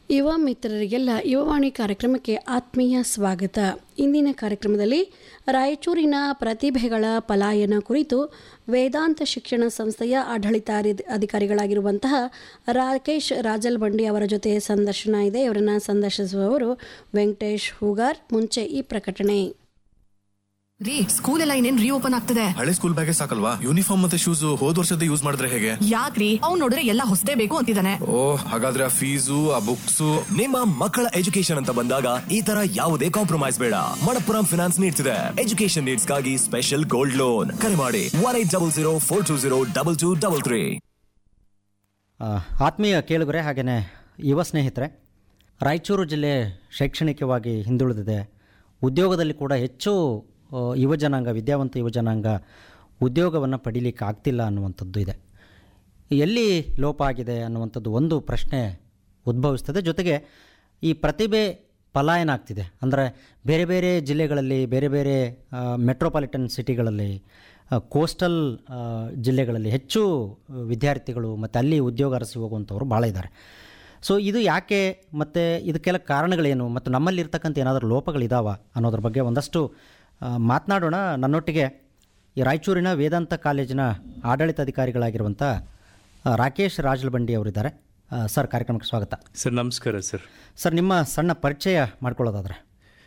ಯುವ ಮಿತ್ರರಿಗೆಲ್ಲ ಯುವವಾಣಿ ಕಾರ್ಯಕ್ರಮಕ್ಕೆ ಆತ್ಮೀಯ ಸ್ವಾಗತ ಇಂದಿನ ಕಾರ್ಯಕ್ರಮದಲ್ಲಿ ರಾಯಚೂರಿನ ಪ್ರತಿಭೆಗಳ ಪಲಾಯನ ಕುರಿತು ವೇದಾಂತ ಶಿಕ್ಷಣ ಸಂಸ್ಥೆಯ ಆಡಳಿತಾರಿ- ಅಧಿಕಾರಿಗಳಾಗಿರುವಂತಹ ರಾಕೇಶ್ ರಾಜಲ್ ಬಂಡಿ ಅವರ ಜೊತೆ ಸಂದರ್ಶನ ಇದೆ ಇವರನ್ನ ಸಂದರ್ಶಿಸುವವರು ವೆಂಕಟೇಶ್ ಹೂಗಾರ್ ಮುಂಚೆ ಈ ಪ್ರಕಟಣೆ ರೀ ಸ್ಕೂಲ್ ಎಲ್ಲ ಇನ್ನೇನ್ ರೀಓಪನ್ ಆಗ್ತದೆ ಹಳೆ ಸ್ಕೂಲ್ ಬ್ಯಾಗೇ ಸಾಕಲ್ವಾ ಯೂನಿಫಾರ್ಮ್ ಮತ್ತೆ ಶೂಸ್ ಹೋದ್ ವರ್ಷದ ಯೂಸ್ ಮಾಡಿದ್ರೆ ಹೇಗೆ ಯಾಕ್ರಿ ಅವ್ನ್ ನೋಡಿದ್ರೆ ಎಲ್ಲ ಹೊಸದೇ ಬೇಕು ಅಂತಿದ್ದಾನೆ ಓ ಹಾಗಾದ್ರೆ ಆ ಫೀಸು ಆ ಬುಕ್ಸು ನಿಮ್ಮ ಮಕ್ಕಳ ಎಜುಕೇಶನ್ ಅಂತ ಬಂದಾಗ ಈ ತರ ಯಾವುದೇ ಕಾಂಪ್ರಮೈಸ್ ಬೇಡ ಮಣಪ್ಪುರಂ ಫಿನಾನ್ಸ್ ನೀಡ್ತಿದೆ ಎಜುಕೇಶನ್ ನೀಡ್ಸ್ಗಾಗಿ ಸ್ಪೆಷಲ್ ಗೋಲ್ಡ್ ಲೋನ್ ಕರೆ ಮಾಡಿ one eight double zero four two zero double two double three ಆ, ಆತ್ಮೀಯ ಕೇಳುಗರೆ ಹಾಗೆಯೇ ಯುವ ಸ್ನೇಹಿತರೆ ರಾಯಚೂರು ಜಿಲ್ಲೆ ಶೈಕ್ಷಣಿಕವಾಗಿ ಹಿಂದುಳಿದಿದೆ ಉದ್ಯೋಗದಲ್ಲಿ ಕೂಡ ಹೆಚ್ಚು ಆ, ಯುವ ಜನಾಂಗ ವಿದ್ಯಾವಂತ ಯುವ ಜನಾಂಗ ಉದ್ಯೋಗವನ್ನು ಪಡೀಲಿಕ್ಕೆ ಆಗ್ತಿಲ್ಲ ಅನ್ನುವಂಥದ್ದು ಇದೆ ಎಲ್ಲಿ ಲೋಪ ಆಗಿದೆ ಅನ್ನುವಂಥದ್ದು ಒಂದು ಪ್ರಶ್ನೆ ಉದ್ಭವಿಸ್ತದೆ ಜೊತೆಗೆ ಈ ಪ್ರತಿಭೆ ಪಲಾಯನ ಆಗ್ತಿದೆ ಅಂದರೆ ಬೇರೆ ಬೇರೆ ಜಿಲ್ಲೆಗಳಲ್ಲಿ ಬೇರೆ ಬೇರೆ ಮೆಟ್ರೋಪಾಲಿಟನ್ ಸಿಟಿಗಳಲ್ಲಿ ಆ, ಕೋಸ್ಟಲ್ ಆ, ಜಿಲ್ಲೆಗಳಲ್ಲಿ ಹೆಚ್ಚು ವಿದ್ಯಾರ್ಥಿಗಳು ಮತ್ತು ಅಲ್ಲಿ ಉದ್ಯೋಗ ಅರಸಿ ಹೋಗುವಂಥವ್ರು ಭಾಳ ಇದ್ದಾರೆ ಸೊ ಇದು ಯಾಕೆ ಮತ್ತು ಇದಕ್ಕೆಲ್ಲ ಕಾರಣಗಳೇನು ಮತ್ತು ನಮ್ಮಲ್ಲಿರ್ತಕ್ಕಂಥ ಏನಾದರೂ ಲೋಪಗಳಿದಾವ ಅನ್ನೋದ್ರ ಬಗ್ಗೆ ಒಂದಷ್ಟು ಆ, ಮಾತನಾಡೋಣ ನನ್ನೊಟ್ಟಿಗೆ ಈ ರಾಯಚೂರಿನ ವೇದಾಂತ ಕಾಲೇಜಿನ ಆಡಳಿತಾಧಿಕಾರಿಗಳಾಗಿರುವಂಥ ಆ, ರಾಕೇಶ್ ರಾಜಲಬಂಡಿ ಅವರಿದ್ದಾರೆ ಆ, ಸರ್ ಕಾರ್ಯಕ್ರಮಕ್ಕೆ ಸ್ವಾಗತ ಸರ್ ನಮಸ್ಕಾರ ಸರ್ ಸರ್ ನಿಮ್ಮ ಸಣ್ಣ ಪರಿಚಯ ಮಾಡ್ಕೊಳ್ಳೋದಾದರೆ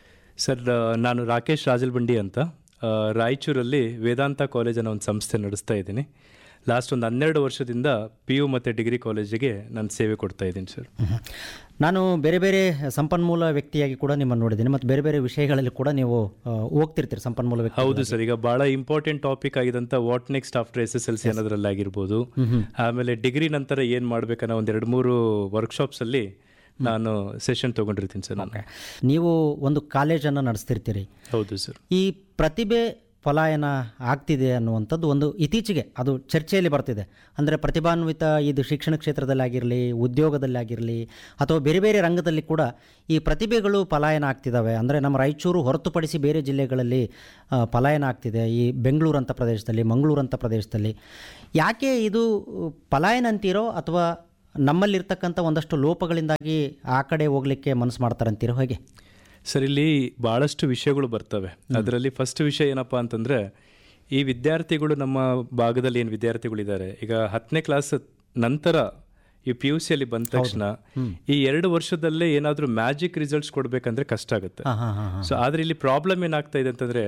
ಸರ್ ಆ, ನಾನು ರಾಕೇಶ್ ರಾಜಲ್ಬಂಡಿ ಅಂತ ಆ, ರಾಯಚೂರಲ್ಲಿ ವೇದಾಂತ ಕಾಲೇಜ್ ಅನ್ನೋ ಒಂದು ಸಂಸ್ಥೆ ನಡೆಸ್ತಾ ಇದ್ದೀನಿ ಲಾಸ್ಟ್ ಒಂದು ಹನ್ನೆರಡು ವರ್ಷದಿಂದ ಪಿ ಯು ಮತ್ತು ಡಿಗ್ರಿ ಕಾಲೇಜಿಗೆ ನಾನು ಸೇವೆ ಕೊಡ್ತಾ ಇದ್ದೀನಿ ಸರ್ ನಾನು ಬೇರೆ ಬೇರೆ ಸಂಪನ್ಮೂಲ ವ್ಯಕ್ತಿಯಾಗಿ ಕೂಡ ನಿಮ್ಮನ್ನು ನೋಡಿದ್ದೀನಿ ಮತ್ತು ಬೇರೆ ಬೇರೆ ವಿಷಯಗಳಲ್ಲಿ ಕೂಡ ನೀವು ಆ, ಹೋಗ್ತಿರ್ತೀರಿ ಸಂಪನ್ಮೂಲ ವ್ಯಕ್ತಿ ಹೌದು ಸರ್ ಈಗ ಬಹಳ ಇಂಪಾರ್ಟೆಂಟ್ ಟಾಪಿಕ್ ಆಗಿದಂತ what next after S S L C ಅನ್ನೋದ್ರಲ್ಲಿ ಆಗಿರ್ಬೋದು ಆಮೇಲೆ ಡಿಗ್ರಿ ನಂತರ ಏನು ಮಾಡ್ಬೇಕನ್ನೋ ಒಂದು ಎರಡು ಮೂರು ವರ್ಕ್ಶಾಪ್ಸ್ ಅಲ್ಲಿ ನಾನು ಸೆಷನ್ ತಗೊಂಡಿರ್ತೀನಿ ಸರ್ ನಾನು ನೀವು ಒಂದು ಕಾಲೇಜನ್ನು ನಡೆಸ್ತಿರ್ತೀರಿ ಹೌದು ಸರ್ ಈ ಪ್ರತಿಭೆ ಪಲಾಯನ ಆಗ್ತಿದೆ ಅನ್ನುವಂಥದ್ದು ಒಂದು ಇತ್ತೀಚೆಗೆ ಅದು ಚರ್ಚೆಯಲ್ಲಿ ಬರ್ತಿದೆ ಅಂದರೆ ಪ್ರತಿಭಾನ್ವಿತ ಇದು ಶಿಕ್ಷಣ ಕ್ಷೇತ್ರದಲ್ಲಾಗಿರಲಿ ಉದ್ಯೋಗದಲ್ಲಾಗಿರಲಿ ಅಥವಾ ಬೇರೆ ಬೇರೆ ರಂಗದಲ್ಲಿ ಕೂಡ ಈ ಪ್ರತಿಭೆಗಳು ಪಲಾಯನ ಆಗ್ತಿದ್ದಾವೆ ಅಂದರೆ ನಮ್ಮ ರಾಯಚೂರು ಹೊರತುಪಡಿಸಿ ಬೇರೆ ಜಿಲ್ಲೆಗಳಲ್ಲಿ ಆ, ಪಲಾಯನ ಆಗ್ತಿದೆ ಈ ಬೆಂಗಳೂರು ಅಂತ ಪ್ರದೇಶದಲ್ಲಿ ಮಂಗಳೂರು ಅಂತ ಪ್ರದೇಶದಲ್ಲಿ ಯಾಕೆ ಇದು ಪಲಾಯನ ಅಂತೀರೋ ಅಥವಾ ನಮ್ಮಲ್ಲಿರ್ತಕ್ಕಂಥ ಒಂದಷ್ಟು ಲೋಪಗಳಿಂದಾಗಿ ಆ ಕಡೆ ಹೋಗಲಿಕ್ಕೆ ಮನಸ್ಸು ಮಾಡ್ತಾರಂತೀರೋ ಹೇಗೆ ಸರ್ ಇಲ್ಲಿ ಭಾಳಷ್ಟು ವಿಷಯಗಳು ಬರ್ತವೆ ಅದರಲ್ಲಿ ಫಸ್ಟ್ ವಿಷಯ ಏನಪ್ಪ ಅಂತಂದರೆ ಈ ವಿದ್ಯಾರ್ಥಿಗಳು ನಮ್ಮ ಭಾಗದಲ್ಲಿ ಏನು ವಿದ್ಯಾರ್ಥಿಗಳಿದ್ದಾರೆ ಈಗ ಹತ್ತನೇ ಕ್ಲಾಸ್ ನಂತರ ಈ ಪಿ ಯು ಸಿಯಲ್ಲಿ ಬಂದ ತಕ್ಷಣ ಈ ಎರಡು ವರ್ಷದಲ್ಲೇ ಏನಾದರೂ ಮ್ಯಾಜಿಕ್ ರಿಸಲ್ಟ್ಸ್ ಕೊಡಬೇಕಂದ್ರೆ ಕಷ್ಟ ಆಗುತ್ತೆ ಹಾಂ ಹಾಂ ಹಾಂ ಸೊ ಆದರೆ ಇಲ್ಲಿ ಪ್ರಾಬ್ಲಮ್ ಏನಾಗ್ತಾ ಇದೆ ಅಂತಂದರೆ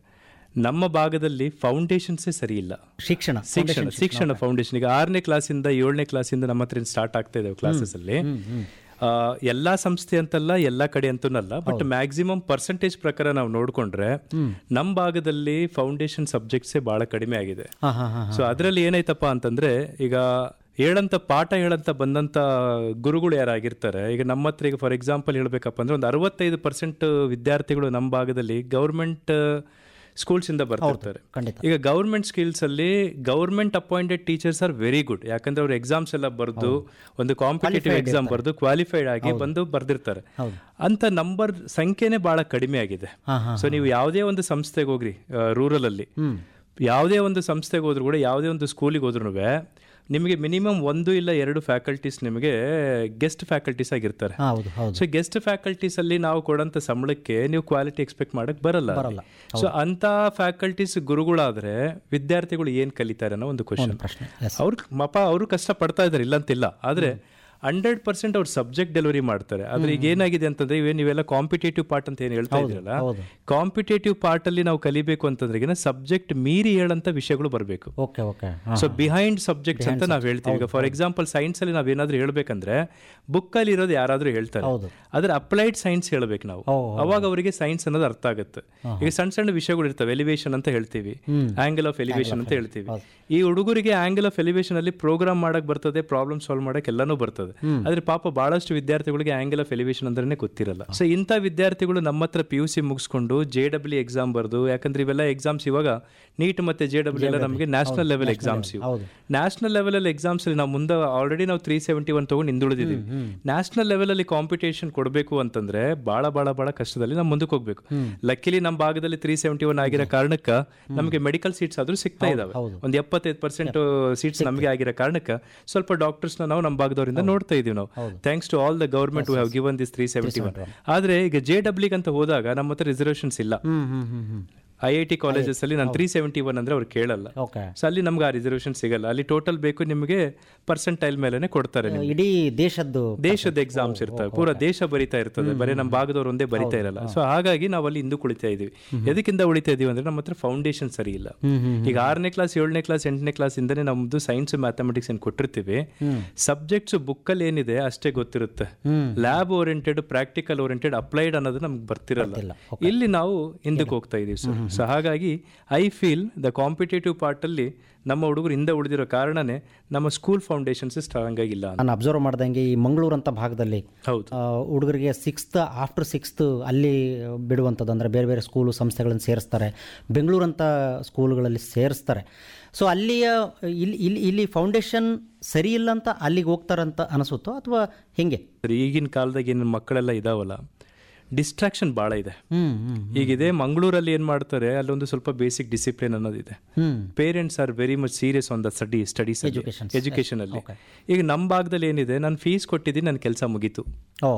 ನಮ್ಮ ಭಾಗದಲ್ಲಿ ಫೌಂಡೇಶನ್ಸೇ ಸರಿ ಇಲ್ಲ ಶಿಕ್ಷಣ ಶಿಕ್ಷಣ ಶಿಕ್ಷಣ ಫೌಂಡೇಶನ್ ಈಗ ಆರನೇ ಕ್ಲಾಸಿಂದ ಏಳನೇ ಕ್ಲಾಸಿಂದ ನಮ್ಮ ಹತ್ರ ಸ್ಟಾರ್ಟ್ ಆಗ್ತಾ ಇದಾವೆ ಕ್ಲಾಸಸ್ ಅಲ್ಲಿ ಆ, ಎಲ್ಲಾ ಸಂಸ್ಥೆ ಅಂತಲ್ಲ ಎಲ್ಲಾ ಕಡೆ ಅಂತನಲ್ಲ ಬಟ್ ಮ್ಯಾಕ್ಸಿಮಮ್ ಪರ್ಸೆಂಟೇಜ್ ಪ್ರಕಾರ ನಾವು ನೋಡ್ಕೊಂಡ್ರೆ ನಮ್ಮ ಭಾಗದಲ್ಲಿ ಫೌಂಡೇಶನ್ ಸಬ್ಜೆಕ್ಟ್ಸೇ ಬಹಳ ಕಡಿಮೆ ಆಗಿದೆ ಹಾಂ ಹಾಂ ಹಾಂ ಸೊ ಅದರಲ್ಲಿ ಏನಾಯ್ತಪ್ಪ ಅಂತಂದ್ರೆ ಈಗ ಹೇಳಂತ ಪಾಠ ಹೇಳಂತ ಬಂದಂತ ಗುರುಗಳು ಯಾರಾಗಿರ್ತಾರೆ ಈಗ ನಮ್ಮ ಹತ್ರ ಈಗ ಫಾರ್ ಎಕ್ಸಾಂಪಲ್ ಹೇಳ್ಬೇಕಪ್ಪ ಅಂದ್ರೆ ಒಂದು ಅರವತ್ತೈದು ಪರ್ಸೆಂಟ್ ವಿದ್ಯಾರ್ಥಿಗಳು ನಮ್ಮ ಭಾಗದಲ್ಲಿ ಗೌರ್ಮೆಂಟ್ ಸ್ಕೂಲ್ಸ್ ಇಂದ ಬರ್ತಿರ್ತಾರೆ ಖಂಡಿತ. ಈಗ ಗೌರ್ಮೆಂಟ್ ಸ್ಕಿಲ್ಸ್ ಅಲ್ಲಿ government appointed teachers are very good ಯಾಕಂದ್ರೆ ಅವ್ರು ಎಕ್ಸಾಮ್ಸ್ ಎಲ್ಲ ಬರೆದು ಒಂದು ಕಾಂಪಿಟೇಟಿವ್ ಎಕ್ಸಾಮ್ ಬರೆದು ಕ್ವಾಲಿಫೈಡ್ ಆಗಿ ಬಂದು ಬರ್ದಿರ್ತಾರೆ ಅಂತ ನಂಬರ್ ಸಂಖ್ಯೆನೇ ಬಹಳ ಕಡಿಮೆ ಆಗಿದೆ ಸೊ ನೀವು ಯಾವುದೇ ಒಂದು ಸಂಸ್ಥೆಗೆ ಹೋಗ್ರಿ ರೂರಲ್ ಅಲ್ಲಿ ಯಾವುದೇ ಒಂದು ಸಂಸ್ಥೆಗೆ ಹೋದ್ರು ಕೂಡ ಯಾವುದೇ ಒಂದು ಸ್ಕೂಲಿಗೆ ಹೋದ್ರು ನಿಮಗೆ ಮಿನಿಮಮ್ ಒಂದು ಇಲ್ಲ ಎರಡು ಫ್ಯಾಕಲ್ಟೀಸ್ ನಿಮಗೆ ಗೆಸ್ಟ್ ಫ್ಯಾಕಲ್ಟೀಸ್ ಆಗಿರ್ತಾರೆ ಹಾಂ ಹೌದು ಹೌದು ಸೊ ಗೆಸ್ಟ್ ಫ್ಯಾಕಲ್ಟೀಸ್ ಅಲ್ಲಿ ನಾವು ಕೊಡಂತ ಸಂಬಳಕ್ಕೆ ನೀವು ಕ್ವಾಲಿಟಿ ಎಕ್ಸ್ಪೆಕ್ಟ್ ಮಾಡಕ್ ಬರಲ್ಲ ಬರಲ್ಲ. ಸೊ ಅಂತ ಫ್ಯಾಕಲ್ಟೀಸ್ ಗುರುಗಳಾದ್ರೆ ವಿದ್ಯಾರ್ಥಿಗಳು ಏನ್ ಕಲಿತಾರೆ ಅನ್ನೋ ಒಂದು ಕ್ವಶನ್ ಪ್ರಶ್ನೆ ಅವ್ರು ಮಪ ಅವರು ಕಷ್ಟ ಪಡ್ತಾ ಇದಾರೆ ಇಲ್ಲ ಅಂತಿಲ್ಲ ಆದ್ರೆ ಹಂಡ್ರೆಡ್ ಪರ್ಸೆಂಟ್ ಅವ್ರು ಸಬ್ಜೆಕ್ಟ್ ಡೆಲಿವರಿ ಮಾಡ್ತಾರೆ ಆದ್ರೆ ಈಗ ಏನಾಗಿದೆ ಅಂತಂದ್ರೆ ಇವೇ ನೀವೆಲ್ಲ ಕಾಂಪಿಟೇಟಿವ್ ಪಾರ್ಟ್ ಅಂತ ಏನು ಹೇಳ್ತಾ ಇದ್ರಲ್ಲ ಹೌದು. ಕಾಂಪಿಟೇಟಿವ್ ಪಾರ್ಟ್ ಅಲ್ಲಿ ನಾವು ಕಲಿಬೇಕು ಅಂತಂದ್ರೆ ಸಬ್ಜೆಕ್ಟ್ ಮೀರಿ ಹೇಳಂತ ವಿಷಯಗಳು ಬರಬೇಕು ಓಕೆ ಓಕೆ ಹಾಂ ಸೊ ಬಿಹೈಂಡ್ ಸಬ್ಜೆಕ್ಟ್ಸ್ ಅಂತ ನಾವು ಹೇಳ್ತೀವಿ ಈಗ ಫಾರ್ ಎಕ್ಸಾಂಪಲ್ ಸೈನ್ಸ್ ಅಲ್ಲಿ ನಾವ್ ಏನಾದ್ರೂ ಹೇಳ್ಬೇಕಂದ್ರೆ ಬುಕ್ ಅಲ್ಲಿ ಇರೋದು ಯಾರಾದ್ರೂ ಹೇಳ್ತಾರೆ ಹೌದು. ಆದ್ರೆ ಅಪ್ಲೈಡ್ ಸೈನ್ಸ್ ಹೇಳ್ಬೇಕು ನಾವು ಅವಾಗ ಅವರಿಗೆ ಸೈನ್ಸ್ ಅನ್ನೋದು ಅರ್ಥ ಆಗುತ್ತೆ ಈಗ ಸಣ್ಣ ಸಣ್ಣ ವಿಷಯಗಳು ಇರ್ತವೆ ಎಲಿವೇಶನ್ ಅಂತ ಹೇಳ್ತೀವಿ ಆಂಗಲ್ ಆಫ್ ಎಲಿವೇಶನ್ ಅಂತ ಹೇಳ್ತೀವಿ ಈ ಹುಡುಗರಿಗೆ ಆಂಗಲ್ ಆಫ್ ಎಲಿವೇಶನ್ ಅಲ್ಲಿ ಪ್ರೋಗ್ರಾಮ್ ಮಾಡಕ್ ಬರ್ತದೆ ಪ್ರಾಬ್ಲಮ್ ಸಾಲ್ವ್ ಮಾಡಕ್ ಎಲ್ಲಾನು ಬರ್ತದೆ ಆದ್ರೆ ಪಾಪ ಬಹಳಷ್ಟು ವಿದ್ಯಾರ್ಥಿಗಳಿಗೆ ಆಂಗಲ್ ಆಫ್ ಎಲಿವೇಶನ್ ಅಂದ್ರೆ ಗೊತ್ತಿರಲ್ಲ ಸೊ ಇಂಥ ವಿದ್ಯಾರ್ಥಿಗಳು ನಮ್ಮ ಹತ್ರ ಪಿ ಯು ಸಿ ಮುಗಿಸ್ಕೊಂಡು ಜೆ ಡಬ್ಲ್ಯೂ ಎಕ್ಸಾಮ್ ಬರ್ದು ಯಾಕಂದ್ರೆ ಇವೆಲ್ಲ ಎಕ್ಸಾಮ್ಸ್ ಇವಾಗ ನೀಟ್ ಮತ್ತೆ ಜೆ ಡಬ್ಲ್ಯೂ ಎಲ್ಲ ನಮಗೆ ನ್ಯಾಷನಲ್ ಲೆವೆಲ್ ಎಕ್ಸಾಮ್ಸ್ ಇವು ನ್ಯಾಷನಲ್ ಲೆವೆಲ್ ಅಲ್ಲಿ ಎಕ್ಸಾಮ್ಸ್ ಅಲ್ಲಿ ನಾವು ಮುಂದೆ ಆಲ್ರೆಡಿ ನಾವು ತ್ರೀ ಸೆವೆಂಟಿ ಒನ್ ತಗೊಂಡು ಹಿಂದುಳಿದಿದ್ದೀವಿ ನ್ಯಾಷನಲ್ ಲೆವೆಲ್ ಅಲ್ಲಿ ಕಾಂಪಿಟೇಷನ್ ಕೊಡಬೇಕು ಅಂತಂದ್ರೆ ಬಹಳ ಬಹಳ ಬಹಳ ಕಷ್ಟದಲ್ಲಿ ನಾವು ಮುಂದಕ್ಕೆ ಹೋಗ್ಬೇಕು ಲಕ್ಕಿಲಿ ನಮ್ಮ ಭಾಗದಲ್ಲಿ ತ್ರೀ ಸೆವೆಂಟಿ ಒನ್ ಆಗಿರೋ ಕಾರಣಕ್ಕೆ ನಮಗೆ ಮೆಡಿಕಲ್ ಸೀಟ್ಸ್ ಆದ್ರೂ ಸಿಗ್ತಾ ಇದಾವೆ ಒಂದು ಎಪ್ಪತ್ತೈದು ಪರ್ಸೆಂಟ್ ಸೀಟ್ಸ್ ನಮಗೆ ಆಗಿರೋ ಕಾರಣಕ್ಕೆ ಸ್ವಲ್ಪ ಡಾಕ್ಟರ್ಸ್ನ ನಾವು ನಮ್ಮ ಭಾಗದವರಿಂದ ನೋಡ್ತಾ ನೋಡ್ತಾ ಇದೀವಿ ನಾವು thanks to all the government have given this three seventy one ಆದ್ರೆ ಈಗ ಜೆ ಡಬ್ಲ್ಯೂಗೆ ಅಂತ ಹೋದಾಗ ನಮ್ಮ ಹತ್ರ ರಿಸರ್ವೇಷನ್ಸ್ ಇಲ್ಲ ಹ್ಮ್ ಹ್ಮ್ ಹ್ಮ್ ಹ್ಮ್ ಐ ಐ ಟಿ ಕಾಲೇಜಸ್ ಅಲ್ಲಿ ನಾನು ತ್ರೀ ಸೆವೆಂಟಿ ಒನ್ ಅಂದ್ರೆ ಅವ್ರು ಕೇಳಲ್ಲ ಓಕೆ ಸೊ ಅಲ್ಲಿ ನಮ್ಗೆ ಆ ರಿಸರ್ವೇಷನ್ ಸಿಗಲ್ಲ ಅಲ್ಲಿ ಟೋಟಲ್ ಬೇಕು ನಿಮಗೆ ಪರ್ಸೆಂಟೈಲ್ ಮೇಲೆನೆ ಕೊಡ್ತಾರೆ ನಿಮ್ಗೆ ಇಡೀ ದೇಶದ್ದು ದೇಶದ ಎಕ್ಸಾಮ್ಸ್ ಇರ್ತವೆ ಪೂರಾ ದೇಶ ಬರಿತಾ ಇರ್ತದೆ ಬರೀ ನಮ್ಮ ಭಾಗದವ್ರು ಒಂದೇ ಬರಿತಾ ಇರಲ್ಲ ಸೊ ಹಾಗಾಗಿ ನಾವು ಅಲ್ಲಿ ಹಿಂದೂ ಕುಳಿತಾ ಇದೀವಿ ಎದಕ್ಕಿಂತ ಉಳಿತಾ ಇದೀವಿ ಅಂದ್ರೆ ನಮ್ಮ ಹತ್ರ ಫೌಂಡೇಶನ್ ಸರಿ ಇಲ್ಲ ಈಗ ಆರನೇ ಕ್ಲಾಸ್ ಏಳನೇ ಕ್ಲಾಸ್ ಎಂಟನೇ ಕ್ಲಾಸ್ ಇಂದನೇ ನಮ್ದು ಸೈನ್ಸ್ ಮ್ಯಾಥಮೆಟಿಕ್ಸ್ ಏನ್ ಕೊಟ್ಟಿರ್ತೀವಿ ಸಬ್ಜೆಕ್ಟ್ಸ್ ಬುಕ್ಕಲ್ಲಿ ಏನಿದೆ ಅಷ್ಟೇ ಗೊತ್ತಿರುತ್ತೆ lab oriented practical oriented applied ಅನ್ನೋದು ನಮ್ಗೆ ಬರ್ತಿರಲ್ಲ ಇಲ್ಲಿ ನಾವು ಹಿಂದಕ್ಕೆ ಹೋಗ್ತಾ ಇದೀವಿ ಸರ್ ಸೊ ಹಾಗಾಗಿ I feel the competitive part ಅಲ್ಲಿ ನಮ್ಮ ಹುಡುಗರು ಹಿಂದೆ ಉಳಿದಿರೋ ಕಾರಣನೇ ನಮ್ಮ ಸ್ಕೂಲ್ ಫೌಂಡೇಶನ್ಸ್ ಸ್ಟ್ರಾಂಗ್ ಆಗಿಲ್ಲ ಅಂತ. ನಾನು ಅಬ್ಸರ್ವ್ ಮಾಡ್ದಂಗೆ ಈ ಮಂಗಳೂರು ಅಂತ ಭಾಗದಲ್ಲಿ ಹೌದು ಆ, ಹುಡುಗರಿಗೆ ಸಿಕ್ಸ್ತ್ ಆಫ್ಟರ್ ಸಿಕ್ಸ್ತ್ ಅಲ್ಲಿ ಬಿಡುವಂಥದ್ದು ಅಂದರೆ ಬೇರೆ ಬೇರೆ ಸ್ಕೂಲು ಸಂಸ್ಥೆಗಳನ್ನು ಸೇರಿಸ್ತಾರೆ ಬೆಂಗಳೂರಂಥ ಸ್ಕೂಲ್ಗಳಲ್ಲಿ ಸೇರಿಸ್ತಾರೆ ಸೊ ಅಲ್ಲಿಯ ಇಲ್ಲಿ ಇಲ್ಲಿ ಇಲ್ಲಿ ಫೌಂಡೇಶನ್ ಸರಿ ಇಲ್ಲ ಅಂತ ಅಲ್ಲಿಗೆ ಹೋಗ್ತಾರಂತ ಅನಿಸುತ್ತೋ ಅಥವಾ ಹೇಗೆ ಸರಿ, ಈಗಿನ ಕಾಲದಾಗ ಏನು ಮಕ್ಕಳೆಲ್ಲ ಇದಾವಲ್ಲ ಡಿಸ್ಟ್ರಾಕ್ಷನ್ ಭಾಳ ಇದೆ ಹ್ಞೂ ಹ್ಞೂ ಈಗಿದೆ ಮಂಗಳೂರಲ್ಲಿ ಏನು ಮಾಡ್ತಾರೆ ಅಲ್ಲೊಂದು ಸ್ವಲ್ಪ ಬೇಸಿಕ್ ಡಿಸಿಪ್ಲಿನ್ ಅನ್ನೋದಿದೆ ಹ್ಞೂ parents are very much serious on the study studies education ಅಲ್ಲಿ ಈಗ ನಮ್ಮ ಭಾಗದಲ್ಲಿ ಏನಿದೆ ನಾನು ಫೀಸ್ ಕೊಟ್ಟಿದ್ದೀನಿ ನನ್ನ ಕೆಲಸ ಮುಗೀತು ಓ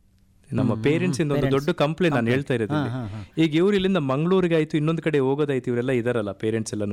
ನಮ್ಮ ಪೇರೆಂಟ್ಸ್ ಇಂದ ಒಂದು ದೊಡ್ಡ ಕಂಪ್ಲೇಂಟ್ ನಾನು ಹೇಳ್ತಾ ಇರೋದು ಈಗ ಇವ್ರು ಇಲ್ಲಿಂದ ಮಂಗಳೂರಿಗೆ ಆಯ್ತು ಇನ್ನೊಂದು ಕಡೆ ಹೋಗೋದಾಯ್ತು ಇವರೆಲ್ಲ ಇದಾರಲ್ಲ ಪೇರೆಂಟ್ಸ್ ಎಲ್ಲನೂ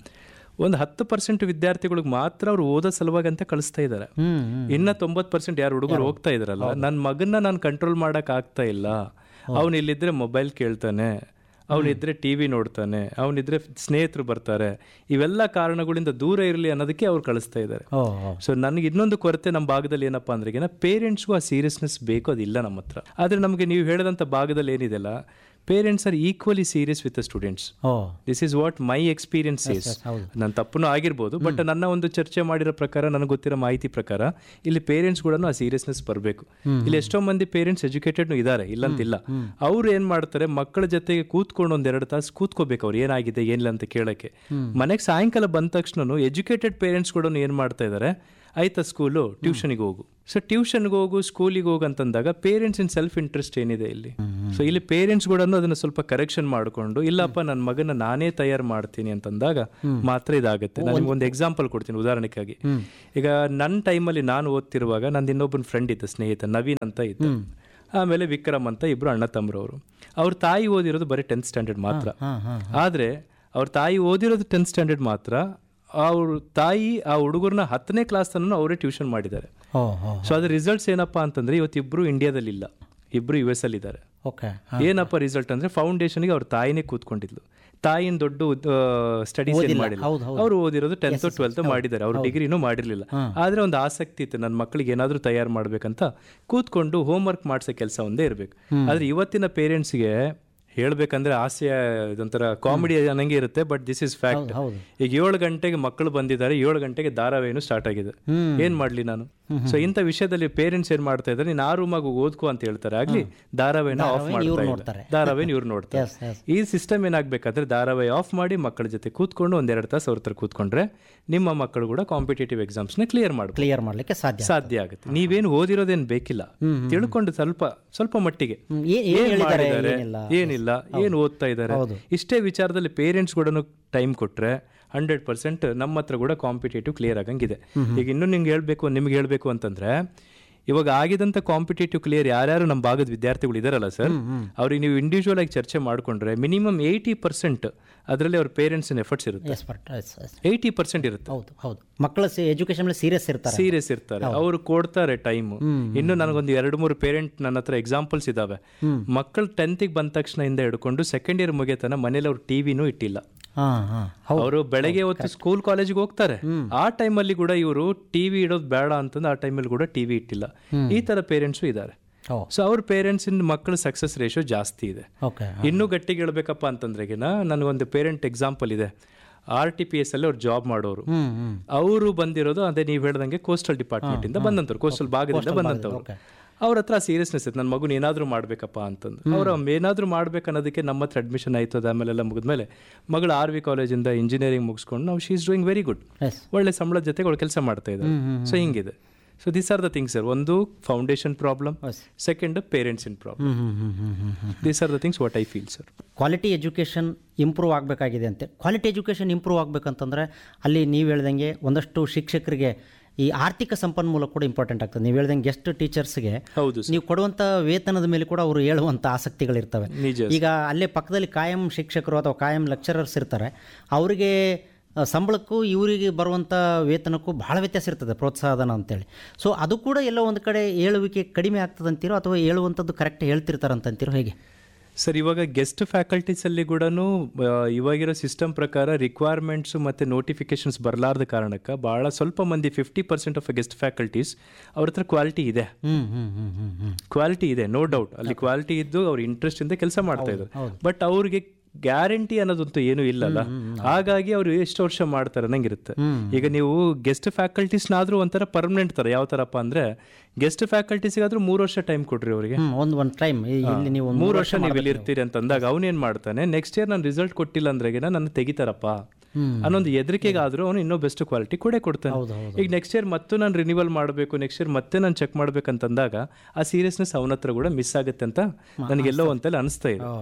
ಒಂದು ಹತ್ತು ಪರ್ಸೆಂಟ್ ವಿದ್ಯಾರ್ಥಿಗಳಿಗೆ ಮಾತ್ರ ಅವ್ರು ಓದೋ ಸಲುವಾಗಿ ಅಂತ ಕಳಿಸ್ತಾ ಇದ್ದಾರೆ ಇನ್ನ ತೊಂಬತ್ತು ಪರ್ಸೆಂಟ್ ಯಾರು ಹುಡುಗರು ಹೋಗ್ತಾ ಇದಾರಲ್ಲ ನನ್ನ ಮಗನ್ನ ನಾನು ಕಂಟ್ರೋಲ್ ಮಾಡಕ್ ಆಗ್ತಾ ಇಲ್ಲ ಅವನು ಇಲ್ಲಿದ್ರೆ ಮೊಬೈಲ್ ಕೇಳ್ತಾನೆ ಅವನಿದ್ರೆ ಟಿ ವಿ ನೋಡ್ತಾನೆ ಅವನಿದ್ರೆ ಸ್ನೇಹಿತರು ಬರ್ತಾರೆ ಇವೆಲ್ಲ ಕಾರಣಗಳಿಂದ ದೂರ ಇರಲಿ ಅನ್ನೋದಕ್ಕೆ ಅವ್ರು ಕಳಿಸ್ತಾ ಇದ್ದಾರೆ ಓ ಓ ಸೊ ನನಗೆ ಇನ್ನೊಂದು ಕೊರತೆ ನಮ್ಮ ಭಾಗದಲ್ಲಿ ಏನಪ್ಪಾ ಅಂದ್ರೆ ಪೇರೆಂಟ್ಸ್ಗೂ ಆ ಸೀರಿಯಸ್ನೆಸ್ ಬೇಕು ಅದಿಲ್ಲ ನಮ್ಮ ಹತ್ರ ಆದ್ರೆ ನಮಗೆ ನೀವು ಹೇಳಿದಂಥ ಭಾಗದಲ್ಲಿ ಏನಿದೆಲ್ಲ parents are equally serious with the students oh this is what my experience is ನನ್ನ ತಪ್ಪು ಆಗಿರ್ಬೋದು ಬಟ್ ನನ್ನ ಒಂದು ಚರ್ಚೆ ಮಾಡಿರೋ ಪ್ರಕಾರ ನನಗೆ ಗೊತ್ತಿರೋ ಮಾಹಿತಿ ಪ್ರಕಾರ ಇಲ್ಲಿ ಪೇರೆಂಟ್ಸ್ ಕೂಡ ಆ ಸೀರಿಯಸ್ನೆಸ್ ಬರಬೇಕು ಇಲ್ಲಿ ಎಷ್ಟೋ ಮಂದಿ ಪೇರೆಂಟ್ಸ್ ಎಜುಕೇಟೆಡ್ ಇದ್ದಾರೆ ಇಲ್ಲಂತಿಲ್ಲ ಅವ್ರು ಏನ್ ಮಾಡ್ತಾರೆ ಮಕ್ಕಳ ಜೊತೆಗೆ ಕೂತ್ಕೊಂಡು ಒಂದೆರಡು ತಾಸು ಕೂತ್ಕೋಬೇಕು ಅವ್ರು ಏನಾಗಿದೆ ಏನಿಲ್ಲ ಅಂತ ಕೇಳಕ್ಕೆ ಮನೆಗೆ ಸಾಯಂಕಾಲ ಬಂದ ತಕ್ಷಣ ಎಜುಕೇಟೆಡ್ ಪೇರೆಂಟ್ಸ್ ಕೂಡ ಏನ್ ಮಾಡ್ತಾ ಇದ್ದಾರೆ ಆಯ್ತಾ ಸ್ಕೂಲು ಟ್ಯೂಷನಿಗೆ ಹೋಗು ಸೊ ಟ್ಯೂಷನ್ಗೆ ಹೋಗು ಸ್ಕೂಲಿಗೆ ಹೋಗು ಅಂತಂದಾಗ ಪೇರೆಂಟ್ಸ್ ಇನ್ ಸೆಲ್ಫ್ ಇಂಟ್ರೆಸ್ಟ್ ಏನಿದೆ ಇಲ್ಲಿ ಸೊ ಇಲ್ಲಿ ಪೇರೆಂಟ್ಸ್ ಕೂಡ ಅದನ್ನ ಸ್ವಲ್ಪ ಕರೆಕ್ಷನ್ ಮಾಡಿಕೊಂಡು ಇಲ್ಲಪ್ಪ ನನ್ನ ಮಗನ ನಾನೇ ತಯಾರು ಮಾಡ್ತೀನಿ ಅಂತಂದಾಗ ಮಾತ್ರ ಇದಾಗುತ್ತೆ ನಾನು ನಿಮ್ಗೆ ಒಂದು ಎಕ್ಸಾಂಪಲ್ ಕೊಡ್ತೀನಿ ಉದಾಹರಣೆಗಾಗಿ ಈಗ ನನ್ನ ಟೈಮಲ್ಲಿ ನಾನು ಓದ್ತಿರುವಾಗ ನಂದು ಇನ್ನೊಬ್ಬನ ಫ್ರೆಂಡ್ ಇದ್ದ ಸ್ನೇಹಿತ ನವೀನ್ ಅಂತ ಇದ್ದ ಆಮೇಲೆ ವಿಕ್ರಮ್ ಅಂತ ಇಬ್ರು ಅಣ್ಣ ತಮ್ಮರವರು ಅವ್ರ ತಾಯಿ ಓದಿರೋದು ಬರೀ ಟೆಂತ್ ಸ್ಟ್ಯಾಂಡರ್ಡ್ ಮಾತ್ರ ಆದ್ರೆ ಅವ್ರ ತಾಯಿ ಓದಿರೋದು ಟೆಂತ್ ಸ್ಟ್ಯಾಂಡರ್ಡ್ ಮಾತ್ರ ಅವ್ರ ತಾಯಿ ಆ ಹುಡುಗರನ್ನ ಹತ್ತನೇ ಕ್ಲಾಸ್ ತನಕ ಅವರೇ ಟ್ಯೂಷನ್ ಮಾಡಿದ್ದಾರೆ ಓ ಓ ಸೊ ಅದ್ರ ರಿಸಲ್ಟ್ಸ್ ಏನಪ್ಪಾ ಅಂತಂದ್ರೆ ಇವತ್ತಿಬ್ರು ಇಂಡಿಯಾದಲ್ಲಿ ಇಲ್ಲ ಇಬ್ರು ಯು ಎಸ್ ಅಲ್ಲಿ ಇದ್ದಾರೆ ಓಕೆ ಏನಪ್ಪ ರಿಸಲ್ಟ್ ಅಂದ್ರೆ ಫೌಂಡೇಶನ್ಗೆ ಅವ್ರ ತಾಯಿನೇ ಕೂತ್ಕೊಂಡಿದ್ಲು ತಾಯಿನ ದೊಡ್ಡ ಸ್ಟಡೀಸ್ ಏನ್ ಮಾಡಿಲ್ಲ ಅವ್ರು ಓದಿರೋದು ಟೆಂತ್ ಟ್ವೆಲ್ತ್ ಮಾಡಿದ್ದಾರೆ ಅವ್ರು ಡಿಗ್ರಿನೂ ಮಾಡಿರ್ಲಿಲ್ಲ ಆದ್ರೆ ಒಂದು ಆಸಕ್ತಿ ಇತ್ತು ನನ್ನ ಮಕ್ಕಳಿಗೆ ಏನಾದ್ರೂ ತಯಾರು ಮಾಡ್ಬೇಕಂತ ಕೂತ್ಕೊಂಡು ಹೋಮ್ ವರ್ಕ್ ಮಾಡ್ಸೋ ಕೆಲಸ ಒಂದೇ ಇರ್ಬೇಕು ಆದ್ರೆ ಇವತ್ತಿನ ಪೇರೆಂಟ್ಸ್ಗೆ ಹೇಳ್ಬೇಕಂದ್ರೆ ಹಾಸ್ಯ ಇದೊಂಥರ ಕಾಮಿಡಿ ಅನ್ನಂಗೆ ಇರುತ್ತೆ ಬಟ್ ದಿಸ್ ಇಸ್ ಫ್ಯಾಕ್ಟ್ ಈಗ ಏಳು ಗಂಟೆಗೆ ಮಕ್ಕಳು ಬಂದಿದ್ದಾರೆ ಏಳು ಗಂಟೆಗೆ ಧಾರಾವಾಹಿನೂ ಸ್ಟಾರ್ಟ್ ಆಗಿದೆ ಏನ್ ಮಾಡ್ಲಿ ನಾನು ಸೊ ಇಂಥ ವಿಷಯದಲ್ಲಿ ಪೇರೆಂಟ್ಸ್ ಏನ್ ಮಾಡ್ತಾ ಇದ್ದಾರೆ ನೀನು ಆ ರೂಮಾಗ ಓದ್ಕೋ ಅಂತ ಹೇಳ್ತಾರೆ ಆಗ್ಲಿ ಧಾರಾವಾಹಿನ ಆಫ್ ಮಾಡ್ತಾ ಇದ್ದಾರೆ ಧಾರಾವಾಹಿನ ಇವ್ರು ನೋಡ್ತಾರೆ ಎಸ್ ಎಸ್ ಈ ಸಿಸ್ಟಮ್ ಏನಾಗಬೇಕಾದ್ರೆ ಧಾರಾವಾಹಿ ಆಫ್ ಮಾಡಿ ಮಕ್ಕಳ ಜೊತೆ ಕೂತ್ಕೊಂಡು ಒಂದೆರಡು ತಾಸು ಅವ್ರ ಹತ್ರ ಕೂತ್ಕೊಂಡ್ರೆ ನಿಮ್ಮ ಮಕ್ಕಳು ಕೂಡ ಕಾಂಪಿಟೇಟಿವ್ ಎಕ್ಸಾಮ್ಸ್ನ ಕ್ಲಿಯರ್ ಮಾಡ್ಬೋದು ಕ್ಲಿಯರ್ ಮಾಡಲಿಕ್ಕೆ ಸಾಧ್ಯ ಸಾಧ್ಯ ಆಗುತ್ತೆ ನೀವೇನು ಓದಿರೋದೇನು ಬೇಕಿಲ್ಲ ತಿಳ್ಕೊಂಡು ಸ್ವಲ್ಪ ಸ್ವಲ್ಪ ಮಟ್ಟಿಗೆ ಹ್ಮ್. ಏ- ಏನ್ ಏನ್ ಹೇಳಿದ್ದಾರೆ, ಮಾಡಿದ್ದಾರೆ, ಏನಿಲ್ಲ. ಏನಿಲ್ಲ ಏನು ಓದ್ತಾ ಇದ್ದಾರೆ ಇಷ್ಟೇ ವಿಚಾರದಲ್ಲಿ ಪೇರೆಂಟ್ಸ್ ಕೂಡ ಟೈಮ್ ಕೊಟ್ರೆ ಹಂಡ್ರೆಡ್ ಪರ್ಸೆಂಟ್ ನಮ್ಮ ಹತ್ರ ಕೂಡ ಕಾಂಪಿಟೇಟಿವ್ ಕ್ಲಿಯರ್ ಆಗಂಗಿದೆ ಈಗ ಇನ್ನೂ ನಿಮ್ಗೆ ಹೇಳ್ಬೇಕು ನಿಮ್ಗೆ ಹೇಳ್ಬೇಕು ಅಂತಂದ್ರೆ ಇವಾಗ ಆಗಿದಂತ ಕಾಂಪಿಟೇಟಿವ್ ಕ್ಲಿಯರ್ ಯಾರ್ಯಾರು ನಮ್ಮ ಭಾಗದ ವಿದ್ಯಾರ್ಥಿಗಳು ಇದಾರಲ್ಲ ಸರ್ ಅವ್ರಿಗೆ ನೀವು ಇಂಡಿವಿಜುವಲ್ ಆಗಿ ಚರ್ಚೆ ಮಾಡ್ಕೊಂಡ್ರೆ ಮಿನಿಮಮ್ ಏಯ್ಟಿ ಪರ್ಸೆಂಟ್ ಅದರಲ್ಲಿ ಅವ್ರ ಪೇರೆಂಟ್ಸ್ ಎಫರ್ಟ್ಸ್ ಇರುತ್ತೆ yes but yes yes eighty percent ಇರುತ್ತೆ ಹೌದು ಹೌದು ಮಕ್ಕಳ ಎಜುಕೇಶನ್ ಮೇಲೆ ಸೀರಿಯಸ್ ಇರ್ತಾರೆ ಸೀರಿಯಸ್ ಇರ್ತಾರೆ ಅವರು ಕೊಡ್ತಾರೆ ಟೈಮ್ ಇನ್ನು ನನಗೊಂದು ಎರಡು ಮೂರು ಪೇರೆಂಟ್ ನನ್ನ ಹತ್ರ ಎಕ್ಸಾಂಪಲ್ಸ್ ಇದಾವೆ ಮಕ್ಕಳು ಟೆಂತಿಗೆ ಬಂದ ತಕ್ಷಣ ಇಂದ ಹಿಡ್ಕೊಂಡು ಸೆಕೆಂಡ್ ಇಯರ್ ಮುಗಿಯತನ ಮನೇಲಿ ಅವ್ರು ಟಿವಿನೂ ಇಟ್ಟಿಲ್ಲ ಹಾಂ ಹಾಂ ಅವರು ಬೆಳಗ್ಗೆ ಹೊತ್ತು ಸ್ಕೂಲ್ ಕಾಲೇಜಿಗೆ ಹೋಗ್ತಾರೆ ಆ ಟೈಮಲ್ಲಿ ಕೂಡ ಇವರು ಟಿವಿ ಇಡೋದು ಬೇಡ ಅಂತಂದು ಆ ಟೈಮಲ್ಲಿ ಕೂಡ ಟಿವಿ ಇಟ್ಟಿಲ್ಲ ಈ ತರ ಪೇರೆಂಟ್ಸು ಇದ್ದಾರೆ ಓ ಸೊ ಅವ್ರ ಪೇರೆಂಟ್ಸ್ ಇನ್ ಮಕ್ಕಳ ಸಕ್ಸಸ್ ರೇಷಿಯೋ ಜಾಸ್ತಿ ಇದೆ ಓಕೆ ಇನ್ನೂ ಗಟ್ಟಿಗೆ ಹೇಳ್ಬೇಕಪ್ಪ ಅಂತಂದ್ರೆಗಿನ ನನಗೊಂದು ಪೇರೆಂಟ್ ಎಕ್ಸಾಂಪಲ್ ಇದೆ ಆರ್ ಟಿ ಪಿ ಎಸ್ ಅಲ್ಲಿ ಅವ್ರು ಜಾಬ್ ಮಾಡೋರು ಅವರು ಬಂದಿರೋದು ಅದೇ ನೀವು ಹೇಳ್ದಂಗೆ ಕೋಸ್ಟಲ್ ಡಿಪಾರ್ಟ್ಮೆಂಟ್ ಇಂದ ಬಂದಂತವ್ರು ಕೋಸ್ಟಲ್ ಭಾಗದಿಂದ ಬಂದಂತವ್ರು ಅವ್ರ ಹತ್ರ ಸೀರಿಯಸ್ನೆಸ್ ಇತ್ತು ನನ್ನ ಮಗುನ ಏನಾದರೂ ಮಾಡ್ಬೇಕಪ್ಪ ಅಂತಂದು ಅವ್ರು ಏನಾದರೂ ಮಾಡ್ಬೇಕು ಅನ್ನೋದಕ್ಕೆ ನಮ್ಮ ಹತ್ರ ಅಡ್ಮಿಷನ್ ಆಯ್ತು ಅದು ಆಮೇಲೆಲ್ಲ ಮುಗಿದ್ಮೇಲೆ ಮಗಳು ಆರ್ ವಿ ಕಾಲೇಜಿಂದ ಇಂಜಿನಿಯರಿಂಗ್ ಮುಗಿಸ್ಕೊಂಡು ನಾವು she is doing very good yes ಒಳ್ಳೆ ಸಂಬಳದ ಜೊತೆಗೆ ಅವಳು ಕೆಲಸ ಮಾಡ್ತಾ ಇದ್ದಾರೆ ಸೊ ಹಿಂಗಿದೆ so this are the things sir ಒಂದು foundation problem second parents in problem ಹ್ಞೂ ಹ್ಞೂ ಹ್ಞೂ ಹ್ಞೂ ಹ್ಞೂ these are the things what I feel sir quality education improve ಆಗಬೇಕಾಗಿದೆ ಅಂತೆ ಕ್ವಾಲಿಟಿ ಎಜುಕೇಷನ್ ಇಂಪ್ರೂವ್ ಆಗಬೇಕಂತಂದರೆ ಅಲ್ಲಿ ನೀವು ಹೇಳ್ದಂಗೆ ಒಂದಷ್ಟು ಶಿಕ್ಷಕರಿಗೆ ಈ ಆರ್ಥಿಕ ಸಂಪನ್ಮೂಲ ಕೂಡ ಇಂಪಾರ್ಟೆಂಟ್ ಆಗ್ತದೆ ನೀವು ಹೇಳ್ದಂಗೆ ಗೆಸ್ಟ್ ಟೀಚರ್ಸ್ಗೆ ಹೌದು ನೀವು ಕೊಡುವಂಥ ವೇತನದ ಮೇಲೆ ಕೂಡ ಅವರು ಹೇಳುವಂಥ ಆಸಕ್ತಿಗಳಿರ್ತವೆ ನಿಜ ಈಗ ಅಲ್ಲೇ ಪಕ್ಕದಲ್ಲಿ ಕಾಯಂ ಶಿಕ್ಷಕರು ಅಥವಾ ಕಾಯಂ ಲೆಕ್ಚರರ್ಸ್ ಇರ್ತಾರೆ ಅವರಿಗೆ ಆ, ಸಂಬಳಕ್ಕೂ ಇವರಿಗೆ ಬರುವಂಥ ವೇತನಕ್ಕೂ ಬಹಳ ವ್ಯತ್ಯಾಸ ಇರ್ತದೆ ಪ್ರೋತ್ಸಾಹಧನ ಅಂತೇಳಿ ಸೊ ಅದು ಕೂಡ ಎಲ್ಲೋ ಒಂದು ಕಡೆ ಹೇಳುವಿಕೆ ಕಡಿಮೆ ಆಗ್ತದಂತೀರೋ ಅಥವಾ ಹೇಳುವಂಥದ್ದು ಕರೆಕ್ಟ್ ಹೇಳ್ತಿರ್ತಾರಂತಂತೀರೋ ಹೇಗೆ ಸರ್ ಇವಾಗ ಗೆಸ್ಟ್ ಫ್ಯಾಕಲ್ಟೀಸ್ ಅಲ್ಲಿ ಕೂಡ ಇವಾಗಿರೋ ಸಿಸ್ಟಮ್ ಪ್ರಕಾರ ರಿಕ್ವೈರ್ಮೆಂಟ್ಸ್ ಮತ್ತೆ ನೋಟಿಫಿಕೇಶನ್ಸ್ ಬರಲಾರ್ದ ಕಾರಣಕ್ಕೆ ಬಹಳ ಸ್ವಲ್ಪ ಮಂದಿ fifty percent of guest faculties ಅವ್ರ ಹತ್ರ ಕ್ವಾಲಿಟಿ ಇದೆ ಹ್ಮ್ ಹ್ಮ್ ಹ್ಮ್ ಹ್ಮ್ ಹ್ಮ್ ಕ್ವಾಲಿಟಿ ಇದೆ ನೋ ಡೌಟ್ ಅಲ್ಲಿ ಕ್ವಾಲಿಟಿ ಇದ್ದು ಅವ್ರ ಇಂಟ್ರೆಸ್ಟ್ ಇಂದ ಕೆಲಸ ಮಾಡ್ತಾ ಇದ್ದಾರೆ ಬಟ್ ಅವ್ರಿಗೆ ಗ್ಯಾರಂಟಿ ಅನ್ನೋದಂತೂ ಏನೂ ಇಲ್ಲಲ್ಲ ಹಾಗಾಗಿ ಅವರು ಎಷ್ಟು ವರ್ಷ ಮಾಡ್ತಾರೆ ಅನ್ನಂಗಿರುತ್ತೆ ಈಗ ನೀವು ಗೆಸ್ಟ್ ಫ್ಯಾಕಲ್ಟೀಸ್ನಾದ್ರೂ ಒಂಥರ ಪರ್ಮನೆಂಟ್ ತರ ಯಾವ ಥರಪ್ಪ ಅಂದ್ರೆ ಗೆಸ್ಟ್ ಫ್ಯಾಕಲ್ಟೀಸ್ಗಾದ್ರೂ ಮೂರು ವರ್ಷ ಟೈಮ್ ಕೊಡ್ರಿ ಅವರಿಗೆ ಹ್ಮ್ ಒಂದು ಒಂದು ಟೈಮ್ ಇಲ್ಲಿ ನೀವು ಒಂದು ಮೂರು ವರ್ಷ ನೀವು ಇಲ್ಲಿ ಇರ್ತೀರಿ ಅಂತ ಅಂದಾಗ ಅವನೇನ್ ಮಾಡ್ತಾನೆ ನೆಕ್ಸ್ಟ್ ಇಯರ್ ನಾನು ರಿಸಲ್ಟ್ ಕೊಟ್ಟಿಲ್ಲ ಅಂದ್ರೆಗಿನ ನನ್ನ ತೆಗಿತಾರಪ್ಪ ಅನ್ನೊಂದು ಹೆದರಿಕೆಗಾದ್ರೂ ಅವನು ಇನ್ನೂ ಬೆಸ್ಟ್ ಕ್ವಾಲಿಟಿ ಕೊಡೇ ಕೊಡ್ತಾನೆ ಈಗ ನೆಕ್ಸ್ಟ್ ಇಯರ್ ಮತ್ತೆ ನಾನು ರಿನಿವಲ್ ಮಾಡಬೇಕು ನೆಕ್ಸ್ಟ್ ಇಯರ್ ಮತ್ತೆ ನಾನು ಚೆಕ್ ಮಾಡ್ಬೇಕಂತಂದಾಗ ಆ ಸೀರಿಯಸ್ನೆಸ್ ಅವನ ಹತ್ರ ಕೂಡ ಮಿಸ್ ಆಗುತ್ತೆ ಅಂತ ನನಗೆಲ್ಲೋ ಒಂತೆಲ್ಲ ಅನಿಸ್ತಾ ಇದೆ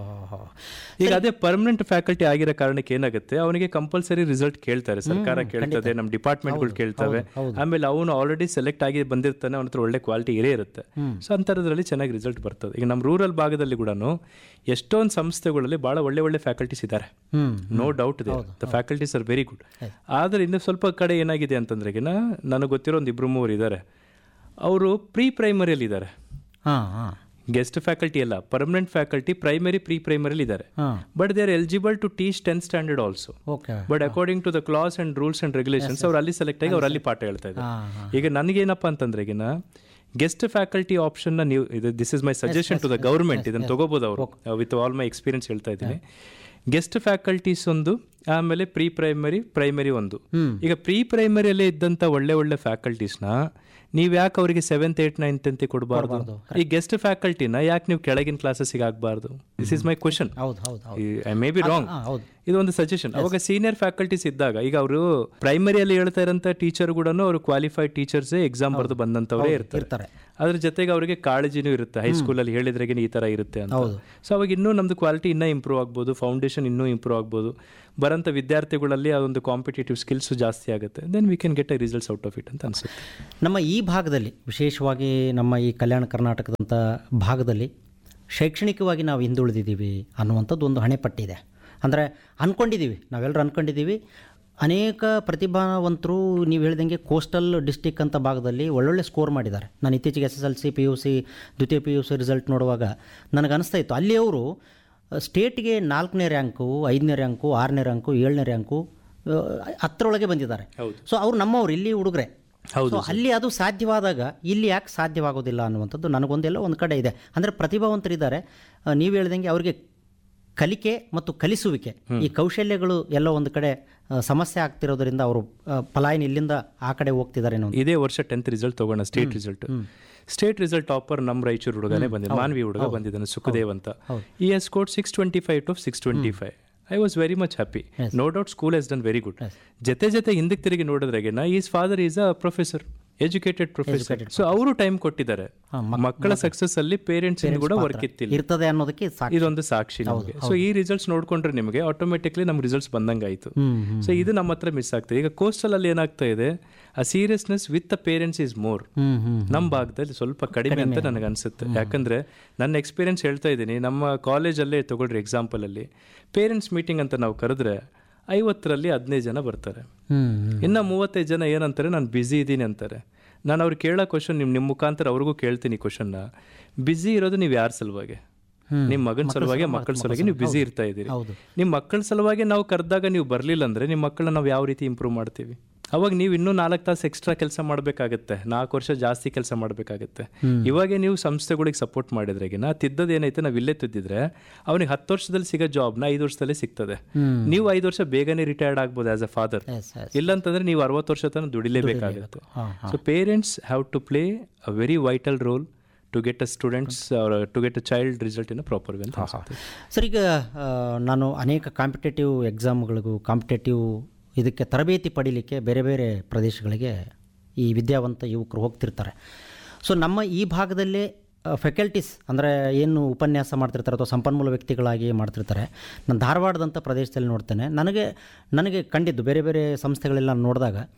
ಈಗ ಅದೇ ಪರ್ಮನೆಂಟ್ ಫ್ಯಾಕಲ್ಟಿ ಆಗಿರೋ ಕಾರಣಕ್ಕೆ ಏನಾಗುತ್ತೆ ಅವನಿಗೆ ಕಂಪಲ್ಸರಿ ರಿಸಲ್ಟ್ ಕೇಳ್ತಾರೆ ಸರ್ಕಾರ ಕೇಳ್ತದೆ ನಮ್ಮ ಡಿಪಾರ್ಟ್ಮೆಂಟ್ಗಳು ಕೇಳ್ತವೆ ಆಮೇಲೆ ಅವನು ಆಲ್ರೆಡಿ ಸೆಲೆಕ್ಟ್ ಆಗಿ ಬಂದಿರ್ತಾನೆ ಅವನ ಹತ್ರ ಒಳ್ಳೆ ಕ್ವಾಲಿಟಿ ಇರೇ ಇರುತ್ತೆ ಸೊ ಅಂಥದ್ರಲ್ಲಿ ಚೆನ್ನಾಗಿ ರಿಸಲ್ಟ್ ಬರ್ತದೆ ಈಗ ನಮ್ಮ ರೂರಲ್ ಭಾಗದಲ್ಲಿ ಕೂಡ ಎಷ್ಟೊಂದು ಸಂಸ್ಥೆಗಳಲ್ಲಿ ಬಹಳ ಒಳ್ಳೆ ಒಳ್ಳೆ ಫ್ಯಾಕಲ್ಟೀಸ್ ಇದ್ದಾರೆ ನೋ ಡೌಟ್ ಇದೆ the faculties are very good ಆದರೆ ಇನ್ನು ಸ್ವಲ್ಪ ಕಡೆ ಏನಾಗಿದೆ ಅಂತಂದ್ರೆಗಿನ ನನಗೆ ಗೊತ್ತಿರೋ ಒಂದು ಇಬ್ರು ಮೂವರು ಇದ್ದಾರೆ ಅವರು ಪ್ರೀ ಪ್ರೈಮರಿಯಲ್ಲಿ ಇದ್ದಾರೆ ಹಾಂ ಹಾಂ ಗೆಸ್ಟ್ ಫ್ಯಾಕಲ್ಟಿ ಅಲ್ಲ ಪರ್ಮನೆಂಟ್ ಫ್ಯಾಕಲ್ಟಿ ಪ್ರೈಮರಿ ಪ್ರೀ ಪ್ರೈಮರಿಲಿ ಇದ್ದಾರೆ but they are eligible to teach tenth standard also okay but according to the class and rules and regulations ಅವ್ರು ಅಲ್ಲಿ ಸೆಲೆಕ್ಟ್ ಆಗಿ ಅವ್ರು ಅಲ್ಲಿ ಪಾಠ ಹೇಳ್ತಾ ಇದ್ದಾರೆ ಈಗ ನನಗೇನಪ್ಪ ಅಂತಂದ್ರೆ ಈಗಿನ ಗೆಸ್ಟ್ ಫ್ಯಾಕಲ್ಟಿ ಆಪ್ಷನ್ನ ನೀವು ಇದು this is my suggestion to the government ಇದನ್ನು ತಗೋಬೋದು ಅವರು ವಿತ್ ಆಲ್ ಮೈ ಎಕ್ಸ್ಪೀರಿಯನ್ಸ್ ಹೇಳ್ತಾ ಇದ್ದೀನಿ ಗೆಸ್ಟ್ ಫ್ಯಾಕಲ್ಟೀಸ್ ಒಂದು ಆಮೇಲೆ ಪ್ರೀ ಪ್ರೈಮರಿ ಪ್ರೈಮರಿ ಒಂದು ಈಗ ಪ್ರೀ ಪ್ರೈಮರಿಯಲ್ಲೇ ಇದ್ದಂಥ ಒಳ್ಳೆ ಒಳ್ಳೆ ಫ್ಯಾಕಲ್ಟೀಸ್ನ ನೀವು ಯಾಕೆ ಅವರಿಗೆ ಸೆವೆಂತ್ ಏಟ್ ನೈನ್ತ್ ಅಂತ ಕೊಡಬಾರ್ದು ಈ ಗೆಸ್ಟ್ ಫ್ಯಾಕಲ್ಟಿನ ಯಾಕೆ ನೀವು ಕೆಳಗಿನ ಕ್ಲಾಸಸ್ಗೆ ಆಗಬಾರ್ದು ದಿಸ್ ಇಸ್ ಮೈ ಕ್ವಶನ್ ಹೌದು ಹೌದು ಹೌದು ಐ ಮೇ ಬಿ ರಾಂಗ್ ಹೌದು. ಇದು ಒಂದು ಸಜೆಷನ್ ಅವಾಗ ಸೀನಿಯರ್ ಫ್ಯಾಕಲ್ಟೀಸ್ ಇದ್ದಾಗ ಈಗ ಅವರು ಪ್ರೈಮರಿಯಲ್ಲಿ ಹೇಳ್ತಾ ಇರೋಂಥ ಟೀಚರ್ ಕೂಡ ಅವರು ಕ್ವಾಲಿಫೈಡ್ ಟೀಚರ್ಸ್ ಎಕ್ಸಾಮ್ ಬರೆದು ಬಂದಂತವರೇ ಇರ್ತಾರೆ ಇರ್ತಾರೆ. ಅದ್ರ ಜೊತೆಗೆ ಅವರಿಗೆ ಕಾಳಜಿನೂ ಇರುತ್ತೆ ಹೈಸ್ಕೂಲಲ್ಲಿ ಹೇಳಿದ್ರೆಗೆ ಈ ತರ ಇರುತ್ತೆ ಅಂತ ಸೊ ಅವಾಗ ಇನ್ನೂ ನಮ್ದು ಕ್ವಾಲಿಟಿ ಇನ್ನೂ ಇಂಪ್ರೂವ್ ಆಗ್ಬೋದು ಫೌಂಡೇಶನ್ ಇನ್ನೂ ಇಂಪ್ರೂವ್ ಆಗ್ಬೋದು ಬರೋಂಥ ವಿದ್ಯಾರ್ಥಿಗಳಲ್ಲಿ ಆ ಒಂದು ಕಾಂಪಿಟೇಟಿವ್ ಸ್ಕಿಲ್ಸ್ ಜಾಸ್ತಿ ಆಗುತ್ತೆ then we can get a results out of it ಅಂತ ಅನ್ಸುತ್ತೆ ನಮ್ಮ ಈ ಭಾಗದಲ್ಲಿ ವಿಶೇಷವಾಗಿ ನಮ್ಮ ಈ ಕಲ್ಯಾಣ ಕರ್ನಾಟಕದಂಥ ಭಾಗದಲ್ಲಿ ಶೈಕ್ಷಣಿಕವಾಗಿ ನಾವು ಹಿಂದುಳಿದಿದ್ದೀವಿ ಅನ್ನುವಂಥದ್ದು ಒಂದು ಹಣೆಪಟ್ಟಿದೆ ಅಂದರೆ ಅಂದ್ಕೊಂಡಿದ್ದೀವಿ ನಾವೆಲ್ಲರೂ ಅಂದ್ಕೊಂಡಿದ್ದೀವಿ ಅನೇಕ ಪ್ರತಿಭಾವಂತರು ನೀವು ಹೇಳ್ದಂಗೆ ಕೋಸ್ಟಲ್ ಡಿಸ್ಟಿಕ್ ಅಂತ ಭಾಗದಲ್ಲಿ ಒಳ್ಳೊಳ್ಳೆ ಸ್ಕೋರ್ ಮಾಡಿದ್ದಾರೆ ನಾನು ಇತ್ತೀಚೆಗೆ S S L C P U C ದ್ವಿತೀಯ ಪಿ ಯು ಸಿ ರಿಸಲ್ಟ್ ನೋಡುವಾಗ ನನಗೆ ಅನಿಸ್ತಾ ಇತ್ತು ಅಲ್ಲಿಯವರು ಸ್ಟೇಟ್ಗೆ ನಾಲ್ಕನೇ ರ್ಯಾಂಕು ಐದನೇ ರ್ಯಾಂಕು ಆರನೇ ರ್ಯಾಂಕು ಏಳನೇ ರ್ಯಾಂಕು ಆ, ಹತ್ತರೊಳಗೆ ಬಂದಿದ್ದಾರೆ ಸೊ ಅವ್ರು ನಮ್ಮವ್ರು ಇಲ್ಲಿ ಹುಡುಗರೆ ಸೊ ಅಲ್ಲಿ ಅದು ಸಾಧ್ಯವಾದಾಗ ಇಲ್ಲಿ ಯಾಕೆ ಸಾಧ್ಯವಾಗೋದಿಲ್ಲ ಅನ್ನುವಂಥದ್ದು ನನಗೊಂದೆಲ್ಲ ಒಂದು ಕಡೆ ಇದೆ ಅಂದರೆ ಪ್ರತಿಭಾವಂತರಿದ್ದಾರೆ ಆ, ನೀವು ಹೇಳ್ದಂಗೆ ಅವರಿಗೆ ಕಲಿಕೆ ಮತ್ತು ಕಲಿಸುವಿಕೆ ಈ ಕೌಶಲ್ಯಗಳು ಎಲ್ಲೋ ಒಂದು ಕಡೆ ಆ, ಸಮಸ್ಯೆ ಆಗ್ತಿರೋದ್ರಿಂದ ಅವರು ಆ, ಪಲಾಯನ ಇಲ್ಲಿಂದ ಆ ಕಡೆ ಹೋಗ್ತಿದ್ದಾರೆ ಅನ್ನೋ ಇದೇ ವರ್ಷ ಟೆಂತ್ ರಿಸಲ್ಟ್ ತಗೋಣ state result state result topper ನಮ್ಮ ರಾಯಚೂರು ಹುಡುಗನೇ ಬಂದಿದ್ದ ಮಾನ್ವಿ ಹುಡುಗ ಬಂದಿದ್ದಾನೆ ಸುಖದೇವ್ ಅಂತ ಈ S code six twenty five two six twenty five I was very much happy no doubt school has done very good ಜೊತೆ ಜೊತೆ ಹಿಂದಕ್ಕೆ ತಿರುಗಿ ನೋಡಿದ್ರೆಗಿನ his father is a professor educated professor so ಅವರು ಟೈಮ್ ಕೊಟ್ಟಿದ್ದಾರೆ ಮಕ್ಕಳ ಸಕ್ಸಸ್ ಅಲ್ಲಿ parents ಕೂಡ ವರ್ಕ್ ಇತ್ತಿಲ್ಲ ಇರ್ತದೆ ಅನ್ನೋದಕ್ಕೆ ಸಾಕು ಇದೊಂದು ಸಾಕ್ಷಿ ನಮಗೆ ಸೊ ಈ ರಿಸಲ್ಟ್ಸ್ ನೋಡ್ಕೊಂಡ್ರೆ ನಿಮಗೆ ಆಟೋಮೆಟಿಕ್ಲಿ ನಮ್ಗೆ ರಿಸಲ್ಟ್ಸ್ ಬಂದಂಗೆ ಆಯ್ತು ಸೊ ಇದು ನಮ್ಮ ಹತ್ರ ಮಿಸ್ ಆಗ್ತದೆ ಈಗ ಕೋಸ್ಟಲ್ ಅಲ್ಲಿ ಏನಾಗ್ತಾ ಇದೆ ಆ seriousness with the parents is more ನಮ್ಮ ಭಾಗದಲ್ಲಿ ಸ್ವಲ್ಪ ಕಡಿಮೆ ಅಂತ ನನಗೆ ಅನ್ಸುತ್ತೆ ಯಾಕಂದ್ರೆ ನನ್ನ ಎಕ್ಸ್ಪೀರಿಯನ್ಸ್ ಹೇಳ್ತಾ ಇದ್ದೀನಿ ನಮ್ಮ ಕಾಲೇಜಲ್ಲೇ ತಗೊಳ್ರಿ ಎಕ್ಸಾಂಪಲ್ ಅಲ್ಲಿ ಪೇರೆಂಟ್ಸ್ ಮೀಟಿಂಗ್ ಅಂತ ನಾವು ಕರೆದ್ರೆ ಐವತ್ತರಲ್ಲಿ ಹದಿನೈದು ಜನ ಬರ್ತಾರೆ ಇನ್ನು ಮೂವತ್ತೈದು ಜನ ಏನಂತಾರೆ ನಾನು ಬ್ಯುಸಿ ಇದ್ದೀನಿ ಅಂತಾರೆ ನಾನು ಅವ್ರಿಗೆ ಕೇಳೋ ಕ್ವಶನ್ ನಿಮ್ಮ ನಿಮ್ಮ ಮುಖಾಂತರ ಅವ್ರಿಗೂ ಕೇಳ್ತೀನಿ ಕ್ವಶನ್ನ ಬ್ಯುಸಿ ಇರೋದು ನೀವು ಯಾರ ಸಲುವಾಗಿ ನಿಮ್ಮ ಮಗನ ಸಲುವಾಗಿ ಮಕ್ಕಳ ಸಲುವಾಗಿ ನೀವು ಬ್ಯುಸಿ ಇರ್ತಾ ಇದ್ದೀರಿ ನಿಮ್ಮ ಮಕ್ಕಳ ಸಲುವಾಗಿ ನಾವು ಕರೆದಾಗ ನೀವು ಬರಲಿಲ್ಲ ಅಂದರೆ ನಿಮ್ಮ ಮಕ್ಕಳನ್ನ ನಾವು ಯಾವ ರೀತಿ ಇಂಪ್ರೂವ್ ಮಾಡ್ತೀವಿ ಅವಾಗ ನೀವು ಇನ್ನೂ ನಾಲ್ಕು ತಾಸು ಎಕ್ಸ್ಟ್ರಾ ಕೆಲಸ ಮಾಡಬೇಕಾಗತ್ತೆ ನಾಲ್ಕು ವರ್ಷ ಜಾಸ್ತಿ ಕೆಲಸ ಮಾಡಬೇಕಾಗತ್ತೆ ಇವಾಗೆ ನೀವು ಸಂಸ್ಥೆಗಳಿಗೆ ಸಪೋರ್ಟ್ ಮಾಡಿದ್ರೆಗಿನ ತಿದ್ದದ ಏನೈತೆ ನಾವು ಇಲ್ಲೇ ತಿದ್ದಿದ್ರೆ ಅವನಿಗೆ ಹತ್ತು ವರ್ಷದಲ್ಲಿ ಸಿಗೋ ಜಾಬ್ನ ಐದು ವರ್ಷದಲ್ಲೇ ಸಿಗ್ತದೆ ನೀವು ಐದು ವರ್ಷ ಬೇಗನೆ ರಿಟೈರ್ಡ್ ಆಗ್ಬೋದು ಆಸ್ ಅ ಫಾದರ್ ಇಲ್ಲಂತಂದ್ರೆ ನೀವು ಅರವತ್ತು ವರ್ಷ ತನಕ ದುಡಿಲೇಬೇಕಾಗುತ್ತೆ so parents have to play a very vital role to get a students to get a child result in a proper way ಅಂತ ಅನ್ಸುತ್ತೆ. ಸರ್ ಈಗ ಆ, ನಾನು ಅನೇಕ ಕಾಂಪಿಟೇಟಿವ್ ಎಕ್ಸಾಮ್ಗಳಿಗೂ ಕಾಂಪಿಟೇಟಿವ್ ಇದಕ್ಕೆ ತರಬೇತಿ ಪಡೀಲಿಕ್ಕೆ ಬೇರೆ ಬೇರೆ ಪ್ರದೇಶಗಳಿಗೆ ಈ ವಿದ್ಯಾವಂತ ಯುವಕರು ಹೋಗ್ತಿರ್ತಾರೆ ಸೊ ನಮ್ಮ ಈ ಭಾಗದಲ್ಲೇ ಫೆಕಲ್ಟೀಸ್ ಅಂದರೆ ಏನು ಉಪನ್ಯಾಸ ಮಾಡ್ತಿರ್ತಾರೆ ಅಥವಾ ಸಂಪನ್ಮೂಲ ವ್ಯಕ್ತಿಗಳಾಗಿ ಮಾಡ್ತಿರ್ತಾರೆ ನಾನು ಧಾರವಾಡದಂಥ ಪ್ರದೇಶದಲ್ಲಿ ನೋಡ್ತೇನೆ ನನಗೆ ನನಗೆ ಕಂಡಿದ್ದು ಬೇರೆ ಬೇರೆ ಸಂಸ್ಥೆಗಳೆಲ್ಲ ನೋಡಿದಾಗ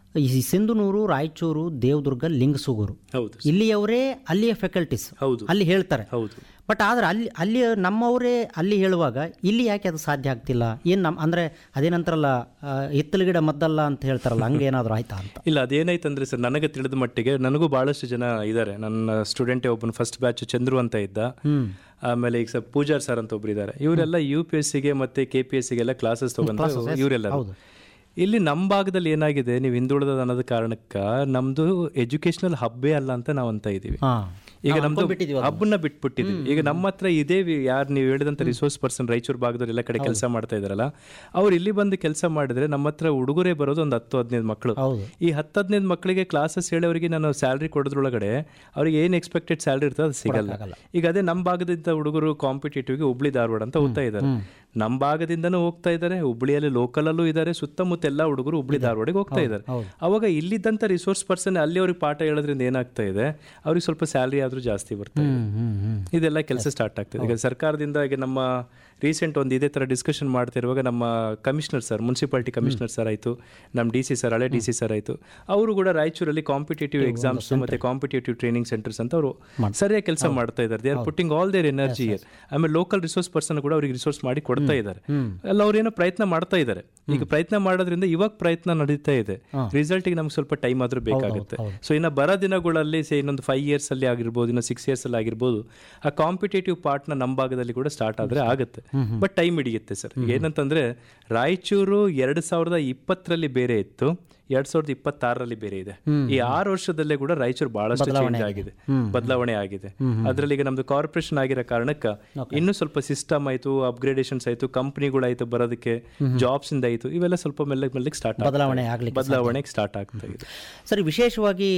ಈ ಸಿಂಧುನೂರು ರಾಯಚೂರು ದೇವದುರ್ಗ ಲಿಂಗಸೂಗೂರು ಹೌದು ಇಲ್ಲಿಯವರೇ ಅಲ್ಲಿಯ ಫ್ಯಾಕಲ್ಟೀಸ್ ಹೌದು. ಅಲ್ಲಿ ಹೇಳ್ತಾರೆ ಹೌದು ಬಟ್ ಆದರೆ ಅಲ್ಲಿ ಅಲ್ಲಿ ನಮ್ಮವರೇ ಅಲ್ಲಿ ಹೇಳುವಾಗ ಇಲ್ಲಿ ಯಾಕೆ ಅದು ಸಾಧ್ಯ ಆಗ್ತಿಲ್ಲ ಏನು ನಮ್ಮ ಅಂದರೆ ಅದೇನಂತಾರಲ್ಲ ಆ, ಹಿತ್ತಲ ಗಿಡ ಮದ್ದಲ್ಲ ಅಂತ ಹೇಳ್ತಾರಲ್ಲ ಹಂಗೆ ಏನಾದರೂ ಆಯ್ತಾ ಅಂತ ಇಲ್ಲ ಅದೇನಾಯ್ತಂದ್ರೆ ಸರ್ ನನಗೆ ತಿಳಿದ ಮಟ್ಟಿಗೆ ನನಗೂ ಬಹಳಷ್ಟು ಜನ ಇದ್ದಾರೆ ನನ್ನ ಸ್ಟೂಡೆಂಟೇ ಒಬ್ಬನು ಫಸ್ಟ್ ಬ್ಯಾಚ್ ಚಂದ್ರು ಅಂತ ಇದ್ದ ಆಮೇಲೆ ಈಗ ಸರ್ ಪೂಜಾರ್ ಸರ್ ಅಂತ ಒಬ್ರು ಇದ್ದಾರೆ ಇವರೆಲ್ಲ ಯು ಪಿ ಎಸ್ ಸಿಗೆ ಮತ್ತೆ ಕೆ ಪಿ ಎಸ್ ಸಿಗೆಲ್ಲ ಕ್ಲಾಸಸ್ ತಗೊಂಡು ಇವರೆಲ್ಲ ಇಲ್ಲಿ ನಮ್ಮ ಭಾಗದಲ್ಲಿ ಏನಾಗಿದೆ ನೀವು ಹಿಂದುಳಿದ ಅನ್ನೋದ ಕಾರಣಕ್ಕೆ ನಮ್ದು ಎಜುಕೇಶನಲ್ ಹಬ್ಬೇ ಅಲ್ಲ ಅಂತ ನಾವು ಅಂತ ಇದೀವಿ ಹಾಂ ಈಗ ನಮ್ದು ಹಬ್ಬನ್ನ ಬಿಟ್ಬಿಟ್ಟಿದ್ವಿ ಈಗ ನಮ್ಮ ಹತ್ರ ಇದೇ ಯಾರು ನೀವು ಹೇಳಿದಂತ ರಿಸೋರ್ಸ್ ಪರ್ಸನ್ ರಾಯಚೂರು ಭಾಗದವ್ರು ಎಲ್ಲ ಕಡೆ ಕೆಲಸ ಮಾಡ್ತಾ ಇದಾರಲ್ಲ ಅವ್ರು ಇಲ್ಲಿ ಬಂದು ಕೆಲಸ ಮಾಡಿದ್ರೆ ನಮ್ಮ ಹತ್ರ ಉಡುಗೊರೆ ಬರೋದು ಒಂದು ಹತ್ತು ಹದಿನೈದು ಮಕ್ಕಳು ಹೌದು. ಈ ಹತ್ತು ಹದಿನೈದು ಮಕ್ಕಳಿಗೆ ಕ್ಲಾಸಸ್ ಹೇಳಿ ಅವರಿಗೆ ನಾನು ಸ್ಯಾಲ್ರಿ ಕೊಡೋದ್ರೊಳಗಡೆ ಅವ್ರಿಗೆ ಏನು ಎಕ್ಸ್ಪೆಕ್ಟೆಡ್ ಸ್ಯಾಲ್ರಿ ಇರ್ತದೆ ಅದು ಸಿಗಲ್ಲ ಈಗ ಅದೇ ನಮ್ಮ ಭಾಗದಿಂದ ಹುಡುಗರು ಕಾಂಪಿಟೇಟಿವ್ಗೆ ಹುಬ್ಳಿ ಧಾರವಾಡ ಅಂತ ಓದ್ತಾ ಇದ್ದಾರೆ ನಮ್ಮ ಭಾಗದಿಂದನೂ ಹೋಗ್ತಾ ಇದ್ದಾರೆ ಹುಬ್ಳಿಯಲ್ಲಿ ಲೋಕಲಲ್ಲೂ ಇದ್ದಾರೆ ಸುತ್ತಮುತ್ತ ಎಲ್ಲ ಹುಡುಗರು ಹುಬ್ಳಿ ಧಾರವಾಡಿಗೆ ಹೋಗ್ತಾ ಇದ್ದಾರೆ ಅವಾಗ ಇಲ್ಲಿದ್ದಂಥ ರಿಸೋರ್ಸ್ ಪರ್ಸನ್ ಅಲ್ಲಿ ಅವ್ರಿಗೆ ಪಾಠ ಹೇಳೋದ್ರಿಂದ ಏನಾಗ್ತಾ ಇದೆ ಅವ್ರಿಗೆ ಸ್ವಲ್ಪ ಸ್ಯಾಲ್ರಿ ಆದ್ರೂ ಜಾಸ್ತಿ ಬರ್ತಾ ಇದೆ ಇದೆಲ್ಲ ಕೆಲಸ ಸ್ಟಾರ್ಟ್ ಆಗ್ತದೆ ಈಗ ಸರ್ಕಾರದಿಂದ ಈಗ ನಮ್ಮ ರೀಸೆಂಟ್ ಒಂದು ಇದೇ ಥರ ಡಿಸ್ಕಷನ್ ಮಾಡ್ತಿರುವಾಗ ನಮ್ಮ commissioner sir municipality commissioner sir ಆಯಿತು ನಮ್ಮ ಡಿ ಸಿ ಸರ್ ಹಳೆ ಡಿ ಸಿ ಸರ್ ಆಯಿತು ಅವರು ಕೂಡ ರಾಯಚೂರಲ್ಲಿ ಕಾಂಪಿಟೇಟಿವ್ ಎಕ್ಸಾಮ್ಸ್ ಮತ್ತೆ ಕಾಂಪಿಟೇಟಿವ್ ಟ್ರೈನಿಂಗ್ ಸೆಂಟರ್ಸ್ ಅಂತ ಅವರು ಸರಿಯಾಗಿ ಕೆಲಸ ಮಾಡ್ತಾ ಇದ್ದಾರೆ they are putting all their energy year ಆಮೇಲೆ ಲೋಕಲ್ ರಿಸೋರ್ಸ್ ಪರ್ಸನ್ ಕೂಡ ಅವ್ರಿಗೆ ರಿಸೋರ್ಸ್ ಮಾಡಿ ಕೊಡ್ತಾ ಇದ್ದಾರೆ ಅಲ್ಲ ಅವ್ರೇನೋ ಪ್ರಯತ್ನ ಮಾಡ್ತಾ ಇದ್ದಾರೆ ಈಗ ಪ್ರಯತ್ನ ಮಾಡೋದ್ರಿಂದ ಇವಾಗ ಪ್ರಯತ್ನ ನಡೀತಾ ಇದೆ ರಿಸಲ್ಟ್ಗೆ ನಮ್ಗೆ ಸ್ವಲ್ಪ ಟೈಮ್ ಆದ್ರೂ ಬೇಕಾಗುತ್ತೆ ಸೊ ಇನ್ನು ಬರೋ ದಿನಗಳಲ್ಲಿ ಸೇ ಇನ್ನೊಂದು ಫೈವ್ ಇಯರ್ಸ್ ಅಲ್ಲಿ ಆಗಿರ್ಬೋದು ಇನ್ನು ಸಿಕ್ಸ್ ಇಯರ್ಸ್ ಅಲ್ಲಿ ಆಗಿರ್ಬೋದು ಆ ಕಾಂಪಿಟೇಟಿವ್ ಪಾರ್ಟ್ನ ನಮ್ಮ ಭಾಗದಲ್ಲಿ ಕೂಡ ಸ್ಟಾರ್ಟ್ ಆದ್ರೆ ಆಗುತ್ತೆ ಬಟ್ ಟೈಮ್ ಹಿಡಿಯುತ್ತೆ ಸರ್ ಏನಂತಂದ್ರೆ ರಾಯಚೂರು ಎರಡ್ ಸಾವಿರದ ಇಪ್ಪತ್ತರಲ್ಲಿ ಬೇರೆ ಇತ್ತು ಎರಡ್ ಸಾವಿರದ ಇಪ್ಪತ್ತಾರರಲ್ಲಿ ಬೇರೆ ಇದೆ ಈ ಆರು ವರ್ಷದಲ್ಲೇ ಕೂಡ ರಾಯಚೂರು ಬಹಳಷ್ಟು ಚೇಂಜ್ ಆಗಿದೆ ಬದಲಾವಣೆ ಆಗಿದೆ ಅದ್ರಲ್ಲಿ ಈಗ ನಮ್ದು ಕಾರ್ಪೊರೇಷನ್ ಆಗಿರೋ ಕಾರಣಕ್ಕೆ ಇನ್ನೂ ಸ್ವಲ್ಪ ಸಿಸ್ಟಮ್ ಆಯ್ತು ಅಪ್ಗ್ರೇಡೇಷನ್ಸ್ ಆಯ್ತು ಕಂಪ್ನಿಗಳಾಯ್ತು ಬರೋದಕ್ಕೆ ಜಾಬ್ಸ್ ಇಂದ ಆಯ್ತು ಇವೆಲ್ಲ ಸ್ವಲ್ಪ ಮೆಲ್ಲಗೆ ಮೆಲ್ಲಗೆ ಸ್ಟಾರ್ಟ್ ಬದಲಾವಣೆ ಆಗ್ಲಿಕ್ಕೆ ಬದಲಾವಣೆಗೆ ಸ್ಟಾರ್ಟ್ ಆಗ್ತಾ ಇದೆ ಸರಿ ವಿಶೇಷವಾಗಿ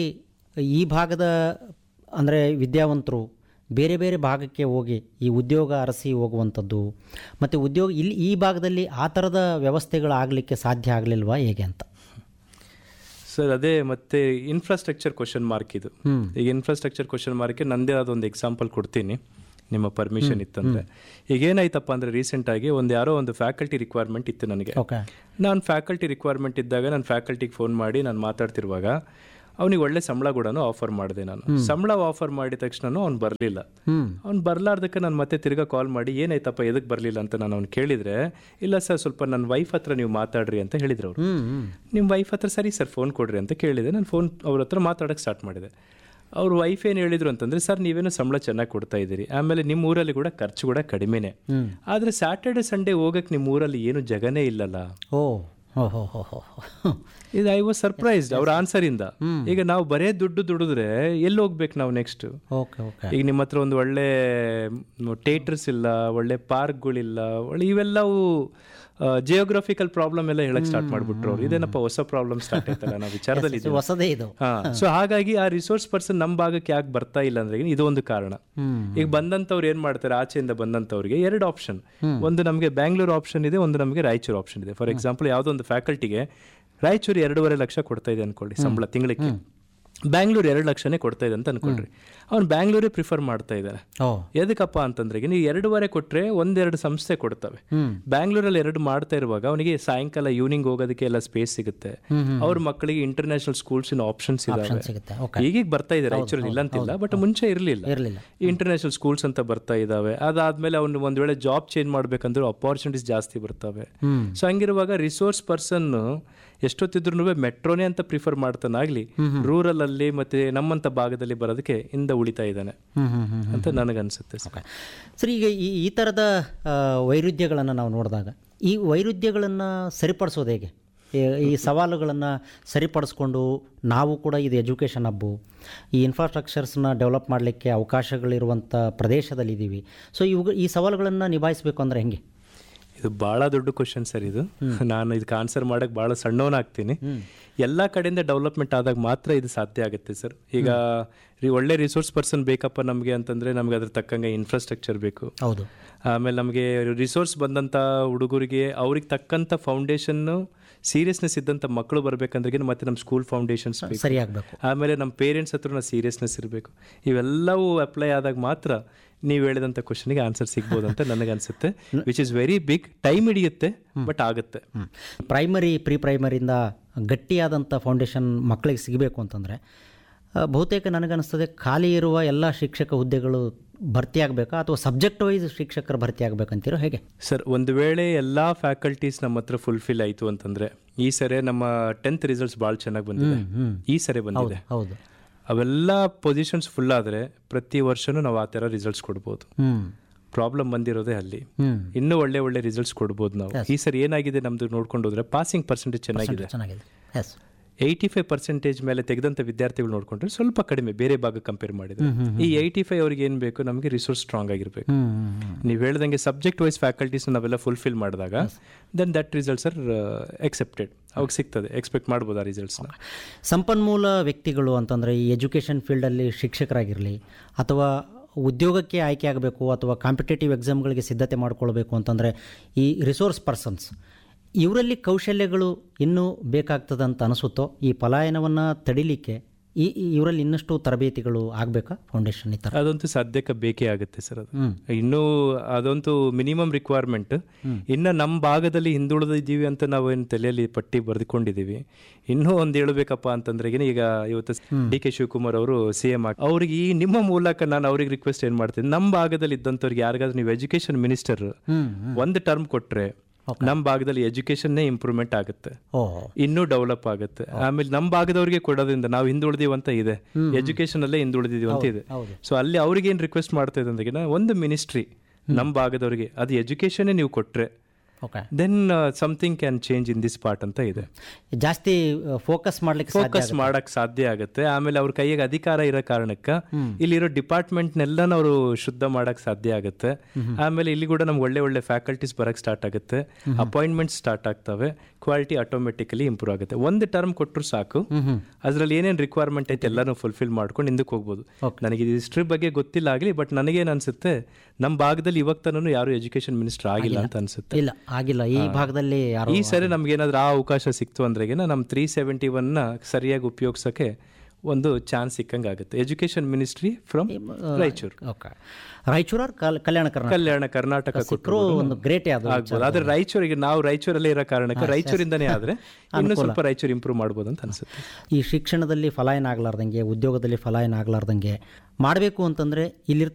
ಈ ಭಾಗದ ಅಂದರೆ ವಿದ್ಯಾವಂತರು ಬೇರೆ ಬೇರೆ ಭಾಗಕ್ಕೆ ಹೋಗಿ ಈ ಉದ್ಯೋಗ ಅರಸಿ ಹೋಗುವಂಥದ್ದು ಮತ್ತು ಉದ್ಯೋಗ ಇಲ್ಲಿ ಈ ಭಾಗದಲ್ಲಿ ಆ ಥರದ ವ್ಯವಸ್ಥೆಗಳಾಗಲಿಕ್ಕೆ ಸಾಧ್ಯ ಆಗಲಿಲ್ವಾ ಹೇಗೆ ಅಂತ ಸರ್ ಅದೇ ಮತ್ತೆ ಇನ್ಫ್ರಾಸ್ಟ್ರಕ್ಚರ್ ಕ್ವಶನ್ ಮಾರ್ಕ್ ಇದು ಈಗ ಇನ್ಫ್ರಾಸ್ಟ್ರಕ್ಚರ್ ಕ್ವಶನ್ ಮಾರ್ಕ್ಗೆ ನಂದೇ ಅದೊಂದು ಎಕ್ಸಾಂಪಲ್ ಕೊಡ್ತೀನಿ ನಿಮ್ಮ ಪರ್ಮಿಷನ್ ಇತ್ತಂದ್ರೆ ಈಗ ಏನಾಯ್ತಪ್ಪ ಅಂದ್ರೆ ರೀಸೆಂಟ್ ಆಗಿ ಒಂದು ಯಾರೋ ಒಂದು ಫ್ಯಾಕಲ್ಟಿ ರಿಕ್ವೈರ್ಮೆಂಟ್ ಇತ್ತು ನನಗೆ ಓಕೆ ನಾನು ಫ್ಯಾಕಲ್ಟಿ ರಿಕ್ವೈರ್ಮೆಂಟ್ ಇದ್ದಾಗ ನಾನು ಫ್ಯಾಕಲ್ಟಿಗೆ ಫೋನ್ ಮಾಡಿ ನಾನು ಮಾತಾಡ್ತಿರುವಾಗ ಅವನಿಗೆ ಒಳ್ಳೆ ಸಂಬಳ ಕೂಡ ಆಫರ್ ಮಾಡಿದೆ ನಾನು ಸಂಬಳ ಆಫರ್ ಮಾಡಿದ ತಕ್ಷಣ ಅವ್ನು ಬರಲಿಲ್ಲ ಅವ್ನು ಬರಲಾರ್ದಕ್ಕೆ ನಾನು ಮತ್ತೆ ತಿರ್ಗಾ ಕಾಲ್ ಮಾಡಿ ಏನಾಯ್ತಪ್ಪ ಎದಕ್ಕೆ ಬರಲಿಲ್ಲ ಅಂತ ನಾನು ಅವ್ನು ಕೇಳಿದ್ರೆ ಇಲ್ಲ ಸರ್ ಸ್ವಲ್ಪ ನನ್ನ ವೈಫ್ ಹತ್ರ ನೀವು ಮಾತಾಡ್ರಿ ಅಂತ ಹೇಳಿದ್ರು ಅವರು ನಿಮ್ಮ ವೈಫ್ ಹತ್ರ ಸರಿ ಸರ್ ಫೋನ್ ಕೊಡ್ರಿ ಅಂತ ಕೇಳಿದೆ ನಾನು ಫೋನ್ ಅವ್ರ ಹತ್ರ ಮಾತಾಡೋಕ್ಕೆ ಸ್ಟಾರ್ಟ್ ಮಾಡಿದೆ ಅವ್ರ ವೈಫ್ ಏನು ಹೇಳಿದ್ರು ಅಂತಂದ್ರೆ ಸರ್ ನೀವೇನೋ ಸಂಬಳ ಚೆನ್ನಾಗಿ ಕೊಡ್ತಾ ಇದ್ದೀರಿ ಆಮೇಲೆ ನಿಮ್ಮ ಊರಲ್ಲಿ ಕೂಡ ಖರ್ಚು ಕೂಡ ಕಡಿಮೆನೆ ಆದರೆ ಸ್ಯಾಟರ್ಡೆ ಸಂಡೇ ಹೋಗಕ್ಕೆ ನಿಮ್ಮ ಊರಲ್ಲಿ ಏನು ಜಗನೇ ಇಲ್ಲಲ್ಲ ಓ ಹೋ ಹೋ ಹೋ ಹೋ ಇದು ಐ ವಾಸ್ ಸರ್ಪ್ರೈಸ್ಡ್ ಅವ್ರ ಆನ್ಸರ್ ಇಂದ ಈಗ ನಾವು ಬರೇ ದುಡ್ಡು ದುಡಿದ್ರೆ ಎಲ್ಲಿ ಹೋಗ್ಬೇಕು ನಾವು ನೆಕ್ಸ್ಟ್ ಓಕೆ ಓಕೆ ಈಗ ನಿಮ್ಮ ಹತ್ರ ಒಂದು ಒಳ್ಳೆ ಥಿಯೇಟರ್ಸ್ ಇಲ್ಲ ಒಳ್ಳೆ ಪಾರ್ಕ್ಗಳಿಲ್ಲ ಒಳ್ಳೆ ಇವೆಲ್ಲವು ಜಿಯೋಗ್ರಫಿಕಲ್ ಪ್ರಾಬ್ಲಮ್ ಎಲ್ಲ ಹೇಳಕ್ ಸ್ಟಾರ್ಟ್ ಮಾಡ್ಬಿಟ್ರು ಅವ್ರು ಇದೇನಪ್ಪ ಹೊಸ ಪ್ರಾಬ್ಲಮ್ ಸ್ಟಾರ್ಟ್ ಆಯ್ತಲ್ಲ ನಾವು ವಿಚಾರದಲ್ಲಿ ಇದ್ದೀವಿ. ಹೊಸದೇ ಇದು ಹಾ ಸೊ ಹಾಗಾಗಿ ಆ ರಿಸೋರ್ಸ್ ಪರ್ಸನ್ ನಮ್ಮ ಭಾಗಕ್ಕೆ ಯಾಕೆ ಬರ್ತಾ ಇಲ್ಲ ಅಂದ್ರೆ ಇದು ಒಂದು ಕಾರಣ ಈಗ ಬಂದಂತವ್ರು ಏನ್ ಮಾಡ್ತಾರೆ ಆಚೆಯಿಂದ ಬಂದಂತವ್ರಿಗೆ ಎರಡು ಆಪ್ಷನ್ ಒಂದು ನಮಗೆ ಬ್ಯಾಂಗ್ಳೂರ್ ಆಪ್ಷನ್ ಇದೆ ಒಂದು ನಮಗೆ ರಾಯಚೂರು ಆಪ್ಷನ್ ಇದೆ ಫಾರ್ ಎಕ್ಸಾಂಪಲ್ ಯಾವುದೋ ಒಂದು ಫ್ಯಾಕಲ್ಟಿಗೆ ರಾಯಚೂರು ಎರಡೂವರೆ ಲಕ್ಷ ಕೊಡ್ತಾ ಇದೆ ಅನ್ಕೊಳ್ಳಿ ಸಂಬಳ ತಿಂಗಳಿಗೆ ಬ್ಯಾಂಗ್ಳೂರ್ ಎರಡು ಲಕ್ಷನೇ ಕೊಡ್ತಾ ಇದೆ ಅಂತ ಅನ್ಕೊಳ್ರಿ ಅವ್ನು ಬ್ಯಾಂಗ್ಳೂರೇ ಪ್ರಿಫರ್ ಮಾಡ್ತಾ ಇದ್ದಾನೆ ಓ ಎದಕ್ಕಪ್ಪ ಅಂತಂದ್ರೆ ಈಗ ನೀವು ಎರಡೂವರೆ ಕೊಟ್ರೆ ಒಂದೆರಡು ಸಂಸ್ಥೆ ಕೊಡ್ತವೆ ಬ್ಯಾಂಗ್ಳೂರಲ್ಲಿ ಎರಡು ಮಾಡ್ತಾ ಇರುವಾಗ ಅವನಿಗೆ ಸಾಯಂಕಾಲ ಈವ್ನಿಂಗ್ ಹೋಗೋದಕ್ಕೆ ಎಲ್ಲ ಸ್ಪೇಸ್ ಸಿಗುತ್ತೆ ಅವ್ರ ಮಕ್ಕಳಿಗೆ ಇಂಟರ್ನ್ಯಾಷನಲ್ ಸ್ಕೂಲ್ಸ್ ಇನ್ ಆಪ್ಷನ್ಸ್ ಇದಾವೆ ಸಿಗುತ್ತೆ ಓಕೆ ಈಗೀಗ ಬರ್ತಾ ಇದೆ ರಾಯಚೂರಲ್ಲಿ ಇಲ್ಲ ಅಂತಿಲ್ಲ ಬಟ್ ಮುಂಚೆ ಇರಲಿಲ್ಲ ಇರಲಿಲ್ಲ ಇಂಟರ್ನ್ಯಾಷನಲ್ ಸ್ಕೂಲ್ಸ್ ಅಂತ ಬರ್ತಾ ಇದಾವೆ ಅದಾದ್ಮೇಲೆ ಅವ್ನು ಒಂದ್ ವೇಳೆ ಜಾಬ್ ಚೇಂಜ್ ಮಾಡ್ಬೇಕಂದ್ರೆ ಅಪಾರ್ಚುನಿಟೀಸ್ ಜಾಸ್ತಿ ಬರ್ತವೆ ಸೊ ಹಂಗಿರುವಾಗ ರಿಸೋರ್ಸ್ ಪರ್ಸನ್ ಎಷ್ಟೊತ್ತಿದ್ರು ಮೆಟ್ರೋನೇ ಅಂತ ಪ್ರಿಫರ್ ಮಾಡ್ತಾನಾಗ್ಲಿ ರೂರಲ್ ಅಲ್ಲಿ ಮತ್ತೆ ನಮ್ಮಂತ ಭಾಗದಲ್ಲಿ ಬರೋದಕ್ಕೆ ಇಂದ ಉಳಿತಾ ಇದ್ದಾನೆ ಅಂತ ನನಗನ್ಸುತ್ತೆ ಸರ್ ಓಕೆ ಸರಿ ಈಗ ಈ ಈ ಥರದ ವೈರುಧ್ಯಗಳನ್ನು ನಾವು ನೋಡಿದಾಗ ಈ ವೈರುಧ್ಯಗಳನ್ನು ಸರಿಪಡಿಸೋದು ಹೇಗೆ ಈ- ಈ ಸವಾಲುಗಳನ್ನು ಸರಿಪಡಿಸ್ಕೊಂಡು ನಾವು ಕೂಡ ಇದು ಎಜುಕೇಷನ್ ಹಬ್ಬು ಈ ಇನ್ಫ್ರಾಸ್ಟ್ರಕ್ಚರ್ಸ್ನ ಡೆವಲಪ್ ಮಾಡಲಿಕ್ಕೆ ಅವಕಾಶಗಳಿರುವಂಥ ಪ್ರದೇಶದಲ್ಲಿದ್ದೀವಿ ಸೊ ಇವು ಈ ಸವಾಲುಗಳನ್ನು ನಿಭಾಯಿಸಬೇಕು ಅಂದರೆ ಹೆಂಗೆ ಇದು ಬಹಳ ದೊಡ್ಡ ಕ್ವಶನ್ ಸರ್ ಇದು ನಾನು ಇದಕ್ಕೆ ಆನ್ಸರ್ ಮಾಡಕ್ ಬಹಳ ಸಣ್ಣವನಾಗ್ತೀನಿ ಎಲ್ಲ ಕಡೆಯಿಂದ ಡೆವಲಪ್ಮೆಂಟ್ ಆದಾಗ ಮಾತ್ರ ಇದು ಸಾಧ್ಯ ಆಗುತ್ತೆ ಸರ್ ಈಗ ರಿ- ಒಳ್ಳೆ ರಿಸೋರ್ಸ್ ಪರ್ಸನ್ ಬೇಕಪ್ಪ ನಮಗೆ ಅಂತಂದ್ರೆ ನಮ್ಗೆ ಅದ್ರ ತಕ್ಕಂಗೆ ಇನ್ಫ್ರಾಸ್ಟ್ರಕ್ಚರ್ ಬೇಕು ಹೌದು ಆಮೇಲೆ ನಮಗೆ ರಿಸೋರ್ಸ್ ಬಂದಂಥ ಹುಡುಗರಿಗೆ ಅವ್ರಿಗೆ ತಕ್ಕಂಥ ಫೌಂಡೇಶನ್ನು ಸೀರಿಯಸ್ನೆಸ್ ಇದ್ದಂಥ ಮಕ್ಕಳು ಬರ್ಬೇಕಂದ್ರೆ ಮತ್ತೆ ನಮ್ಮ ಸ್ಕೂಲ್ ಫೌಂಡೇಶನ್ಸ್ ಸರಿಯಾಗಬೇಕು ಆಮೇಲೆ ನಮ್ಮ ಪೇರೆಂಟ್ಸ್ ಹತ್ರ ಸೀರಿಯಸ್ನೆಸ್ ಇರಬೇಕು ಇವೆಲ್ಲವೂ ಅಪ್ಲೈ ಆದಾಗ ಮಾತ್ರ ನೀವು ಹೇಳಿದಂಥ ಕ್ವಶನ್ಗೆ ಆನ್ಸರ್ ಸಿಗ್ಬೋದು ಅಂತ ನನಗನ್ಸುತ್ತೆ which is very big time ಹಿಡಿಯುತ್ತೆ ಬಟ್ ಆಗುತ್ತೆ ಪ್ರೈಮರಿ ಪ್ರೀ ಪ್ರೈಮರಿಯಿಂದ ಗಟ್ಟಿಯಾದಂಥ ಫೌಂಡೇಶನ್ ಮಕ್ಕಳಿಗೆ ಸಿಗಬೇಕು ಅಂತಂದರೆ ಆ, ಬಹುತೇಕ ನನಗನ್ನಿಸ್ತದೆ ಖಾಲಿ ಇರುವ ಎಲ್ಲ ಶಿಕ್ಷಕ ಹುದ್ದೆಗಳು ಭರ್ತಿ ಆಗಬೇಕಾ ಅಥವಾ ಸಬ್ಜೆಕ್ಟ್ ವೈಸ್ ಶಿಕ್ಷಕರು ಭರ್ತಿ ಆಗಬೇಕಂತೀರೋ ಹೇಗೆ ಸರ್ ಒಂದು ವೇಳೆ ಎಲ್ಲ ಫ್ಯಾಕಲ್ಟೀಸ್ ನಮ್ಮ ಹತ್ರ ಫುಲ್ಫಿಲ್ ಆಯಿತು ಅಂತಂದ್ರೆ ಈ ಸರಿ ನಮ್ಮ ಟೆಂತ್ ರಿಸಲ್ಟ್ಸ್ ಭಾಳ ಚೆನ್ನಾಗಿ ಬಂದಿದೆ ಈ ಸರಿ ಬಂದಿದೆ ಹೌದು ಅವೆಲ್ಲ ಪೊಸಿಷನ್ಸ್ ಫುಲ್ ಆದರೆ ಪ್ರತಿ ವರ್ಷನೂ ನಾವು ಆ ಥರ ರಿಸಲ್ಟ್ಸ್ ಕೊಡ್ಬೋದು ಹ್ಞೂ ಪ್ರಾಬ್ಲಮ್ ಬಂದಿರೋದೇ ಅಲ್ಲಿ ಹ್ಞೂ ಇನ್ನೂ ಒಳ್ಳೆ ಒಳ್ಳೆ ರಿಸಲ್ಟ್ಸ್ ಕೊಡ್ಬೋದು ನಾವು ಈ ಸರಿ ಏನಾಗಿದೆ ನಮ್ದು ನೋಡ್ಕೊಂಡು ಹೋದ್ರೆ ಪಾಸಿಂಗ್ ಪರ್ಸೆಂಟೇಜ್ ಚೆನ್ನಾಗಿದೆ ಚೆನ್ನಾಗಿದೆ ಎಸ್ ಏಯ್ಟಿ ಫೈವ್ ಪರ್ಸೆಂಟೇಜ್ ಮೇಲೆ ತೆಗೆದಂಥ ವಿದ್ಯಾರ್ಥಿಗಳು ನೋಡ್ಕೊಂಡ್ರೆ ಸ್ವಲ್ಪ ಕಡಿಮೆ ಬೇರೆ ಭಾಗ ಕಂಪೇರ್ ಮಾಡಿದ್ರೆ ಈ ಏಯ್ಟಿ ಫೈವ್ ಅವ್ರಿಗೆ ಏನು ಬೇಕು ನಮಗೆ ರಿಸೋರ್ಸ್ ಸ್ಟ್ರಾಂಗ್ ಆಗಿರಬೇಕು ಹ್ಞೂ ಹ್ಞೂ ನೀವು ಹೇಳ್ದಂಗೆ ಸಬ್ಜೆಕ್ಟ್ ವೈಸ್ ಫ್ಯಾಕಲ್ಟೀಸ್ ನಾವೆಲ್ಲ ಫುಲ್ಫಿಲ್ ಮಾಡಿದಾಗ then that results are expected ಅವಾಗ ಸಿಗ್ತದೆ ಎಕ್ಸ್ಪೆಕ್ಟ್ ಮಾಡ್ಬೋದು ಆ ರಿಸಲ್ಟ್ಸ್ನ ಸಂಪನ್ಮೂಲ ವ್ಯಕ್ತಿಗಳು ಅಂತಂದರೆ ಈ ಎಜುಕೇಷನ್ ಫೀಲ್ಡಲ್ಲಿ ಶಿಕ್ಷಕರಾಗಿರಲಿ ಅಥವಾ ಉದ್ಯೋಗಕ್ಕೆ ಆಯ್ಕೆ ಆಗಬೇಕು ಅಥವಾ ಕಾಂಪಿಟೇಟಿವ್ ಎಕ್ಸಾಮ್ಗಳಿಗೆ ಸಿದ್ಧತೆ ಮಾಡಿಕೊಳ್ಬೇಕು ಅಂತಂದರೆ ಈ ರಿಸೋರ್ಸ್ ಪರ್ಸನ್ಸ್ ಇವರಲ್ಲಿ ಕೌಶಲ್ಯಗಳು ಇನ್ನೂ ಬೇಕಾಗ್ತದಂತ ಅನಿಸುತ್ತೋ ಈ ಪಲಾಯನವನ್ನು ತಡಿಲಿಕ್ಕೆ ಈ ಈ- ಇವರಲ್ಲಿ ಇನ್ನಷ್ಟು ತರಬೇತಿಗಳು ಆಗಬೇಕಾ ಫೌಂಡೇಶನ್ ಈ ಥರ ಅದಂತೂ ಸದ್ಯಕ್ಕೆ ಬೇಕೇ ಆಗುತ್ತೆ ಸರ್ ಅದು ಇನ್ನೂ ಅದಂತೂ ಮಿನಿಮಮ್ ರಿಕ್ವೈರ್ಮೆಂಟ್ ಇನ್ನು ನಮ್ಮ ಭಾಗದಲ್ಲಿ ಹಿಂದುಳಿದಿದ್ದೀವಿ ಅಂತ ನಾವು ಏನು ತಲೆಯಲ್ಲಿ ಪಟ್ಟಿ ಬರೆದುಕೊಂಡಿದ್ದೀವಿ ಇನ್ನೂ ಒಂದು ಹೇಳ್ಬೇಕಪ್ಪ ಅಂತಂದ್ರೆ ಏನ್ ಈಗ ಇವತ್ತು ಡಿ ಕೆ ಶಿವಕುಮಾರ್ ಅವರು ಸಿ ಎಂ ಅವ್ರಿಗೆ ಈ ನಿಮ್ಮ ಮೂಲಕ ನಾನು ಅವ್ರಿಗೆ ರಿಕ್ವೆಸ್ಟ್ ಏನು ಮಾಡ್ತೀನಿ ನಮ್ಮ ಭಾಗದಲ್ಲಿ ಇದ್ದಂಥವ್ರಿಗೆ ಯಾರಿಗಾದ್ರೂ ನೀವು ಎಜುಕೇಶನ್ ಮಿನಿಸ್ಟರ್ ಒಂದು ಟರ್ಮ್ ಕೊಟ್ರೆ ನಮ್ಮ ಭಾಗದಲ್ಲಿ ಎಜುಕೇಶನ್ನೇ ಇಂಪ್ರೂವ್ಮೆಂಟ್ ಆಗುತ್ತೆ ಓಹ್ ಇನ್ನೂ ಡೆವಲಪ್ ಆಗುತ್ತೆ ಆಮೇಲೆ ನಮ್ಮ ಭಾಗದವ್ರಿಗೆ ಕೊಡೋದ್ರಿಂದ ನಾವು ಹಿಂದುಳಿದೀವಿ ಅಂತ ಇದೆ ಎಜುಕೇಶನ್ ಅಲ್ಲೇ ಹಿಂದುಳಿದೀವಿ ಅಂತ ಇದೆ ಸೊ ಅಲ್ಲಿ ಅವ್ರಿಗೆ ಏನು ರಿಕ್ವೆಸ್ಟ್ ಮಾಡ್ತಾ ಇದೆ ಅಂದ್ರೆ ಒಂದು ಮಿನಿಸ್ಟ್ರಿ ನಮ್ಮ ಭಾಗದವ್ರಿಗೆ ಅದು ಎಜುಕೇಶನ್ನೇ ನೀವು ಕೊಟ್ರೆ okay then something can change in this part ಅಂತ ಇದೆ ಜಾಸ್ತಿ ಫೋಕಸ್ ಮಾಡಲಿಕ್ಕೆ ಸಾಧ್ಯ ಫೋಕಸ್ ಮಾಡಕ್ ಸಾಧ್ಯ ಆಗುತ್ತೆ ಆಮೇಲೆ ಅವ್ರ ಕೈಯಾಗ ಅಧಿಕಾರ ಇರೋ ಕಾರಣಕ್ಕೆ ಇಲ್ಲಿರೋ ಡಿಪಾರ್ಟ್ಮೆಂಟ್ನೆಲ್ಲನ ಅವರು ಶುದ್ಧ ಮಾಡಕ್ ಸಾಧ್ಯ ಆಗುತ್ತೆ ಆಮೇಲೆ ಇಲ್ಲಿ ಕೂಡ ನಮ್ಗೆ ಒಳ್ಳೆ ಒಳ್ಳೆ ಫ್ಯಾಕಲ್ಟೀಸ್ ಬರಕ್ ಸ್ಟಾರ್ಟ್ ಆಗುತ್ತೆ ಅಪಾಯಿಂಟ್ಮೆಂಟ್ಸ್ ಸ್ಟಾರ್ಟ್ ಆಗ್ತವೆ ಕ್ವಾಲಿಟಿ ಆಟೋಮೆಟಿಕಲಿ ಇಂಪ್ರೂವ್ ಆಗುತ್ತೆ ಒಂದು ಟರ್ಮ್ ಕೊಟ್ಟರು ಸಾಕು ಅದ್ರಲ್ಲಿ ಏನೇನು ರಿಕ್ವೈರ್ಮೆಂಟ್ ಐತೆ ಎಲ್ಲಾನು ಫುಲ್ಫಿಲ್ ಮಾಡ್ಕೊಂಡು ಹಿಂದಕ್ಕೆ ಹೋಗ್ಬೋದು ನನಗೆ ಹಿಸ್ಟ್ರಿ ಬಗ್ಗೆ ಗೊತ್ತಿಲ್ಲ ಆಗಲಿ ಬಟ್ ನನಗೇನು ಅನ್ಸುತ್ತೆ ನಮ್ಮ ಭಾಗದಲ್ಲಿ ಇವಾಗ ತನೂ ಯಾರು ಎಜುಕೇಶನ್ ಮಿನಿಸ್ಟರ್ ಆಗಿಲ್ಲ ಅಂತ ಅನ್ಸುತ್ತೆ ಇಲ್ಲ ಆಗಿಲ್ಲ ಈ ಭಾಗದಲ್ಲಿ ಯಾರು ಈ ಸರಿ ನಮ್ಗೆ ಏನಾದ್ರೂ ಆ ಅವಕಾಶ ಸಿಕ್ತು ಅಂದ್ರೆ ನಮ್ಮ ತ್ರೀ ಸೆವೆಂಟಿ ಒನ್ನ ಸರಿಯಾಗಿ ಉಪಯೋಗಿಸೋಕೆ ಒಂದು ಚಾನ್ಸ್ ಸಿಕ್ಕಂಗೆ ಆಗುತ್ತೆ education ministry from Raichur okay Raichur ಅವ್ರು ಕಲ್- ಕಲ್ಯಾಣ ಕರ್ನಾಟಕ ಕಲ್ಯಾಣ ಕರ್ನಾಟಕ ಸಿಕ್ಕರು ಕೊಟ್ಟರು ಒಂದು ಗ್ರೇಟೇ ಅದು ಆಗ್ಬೋದು ಆದ್ರೆ ರಾಯಚೂರಿಗೆ ನಾವು ರಾಯಚೂರಲ್ಲೇ ಇರೋ ಕಾರಣಕ್ಕೆ ರಾಯಚೂರಿಂದನೇ ಆದ್ರೆ ಇನ್ನೂ ಸ್ವಲ್ಪ ರಾಯಚೂರು ಇಂಪ್ರೂವ್ ಮಾಡ್ಬೋದು ಅಂತ ಅನ್ಸುತ್ತೆ ಈ ಶಿಕ್ಷಣದಲ್ಲಿ ಫಲಾಯನ ಆಗ್ಲಾರ್ದಂಗೆ ಉದ್ಯೋಗದಲ್ಲಿ ಫಲಾಯನ ಆಗ್ಲಾರ್ದಂಗೆ ಮಾಡಬೇಕು ಅಂತಂದರೆ ಇಲ್ಲಿರ್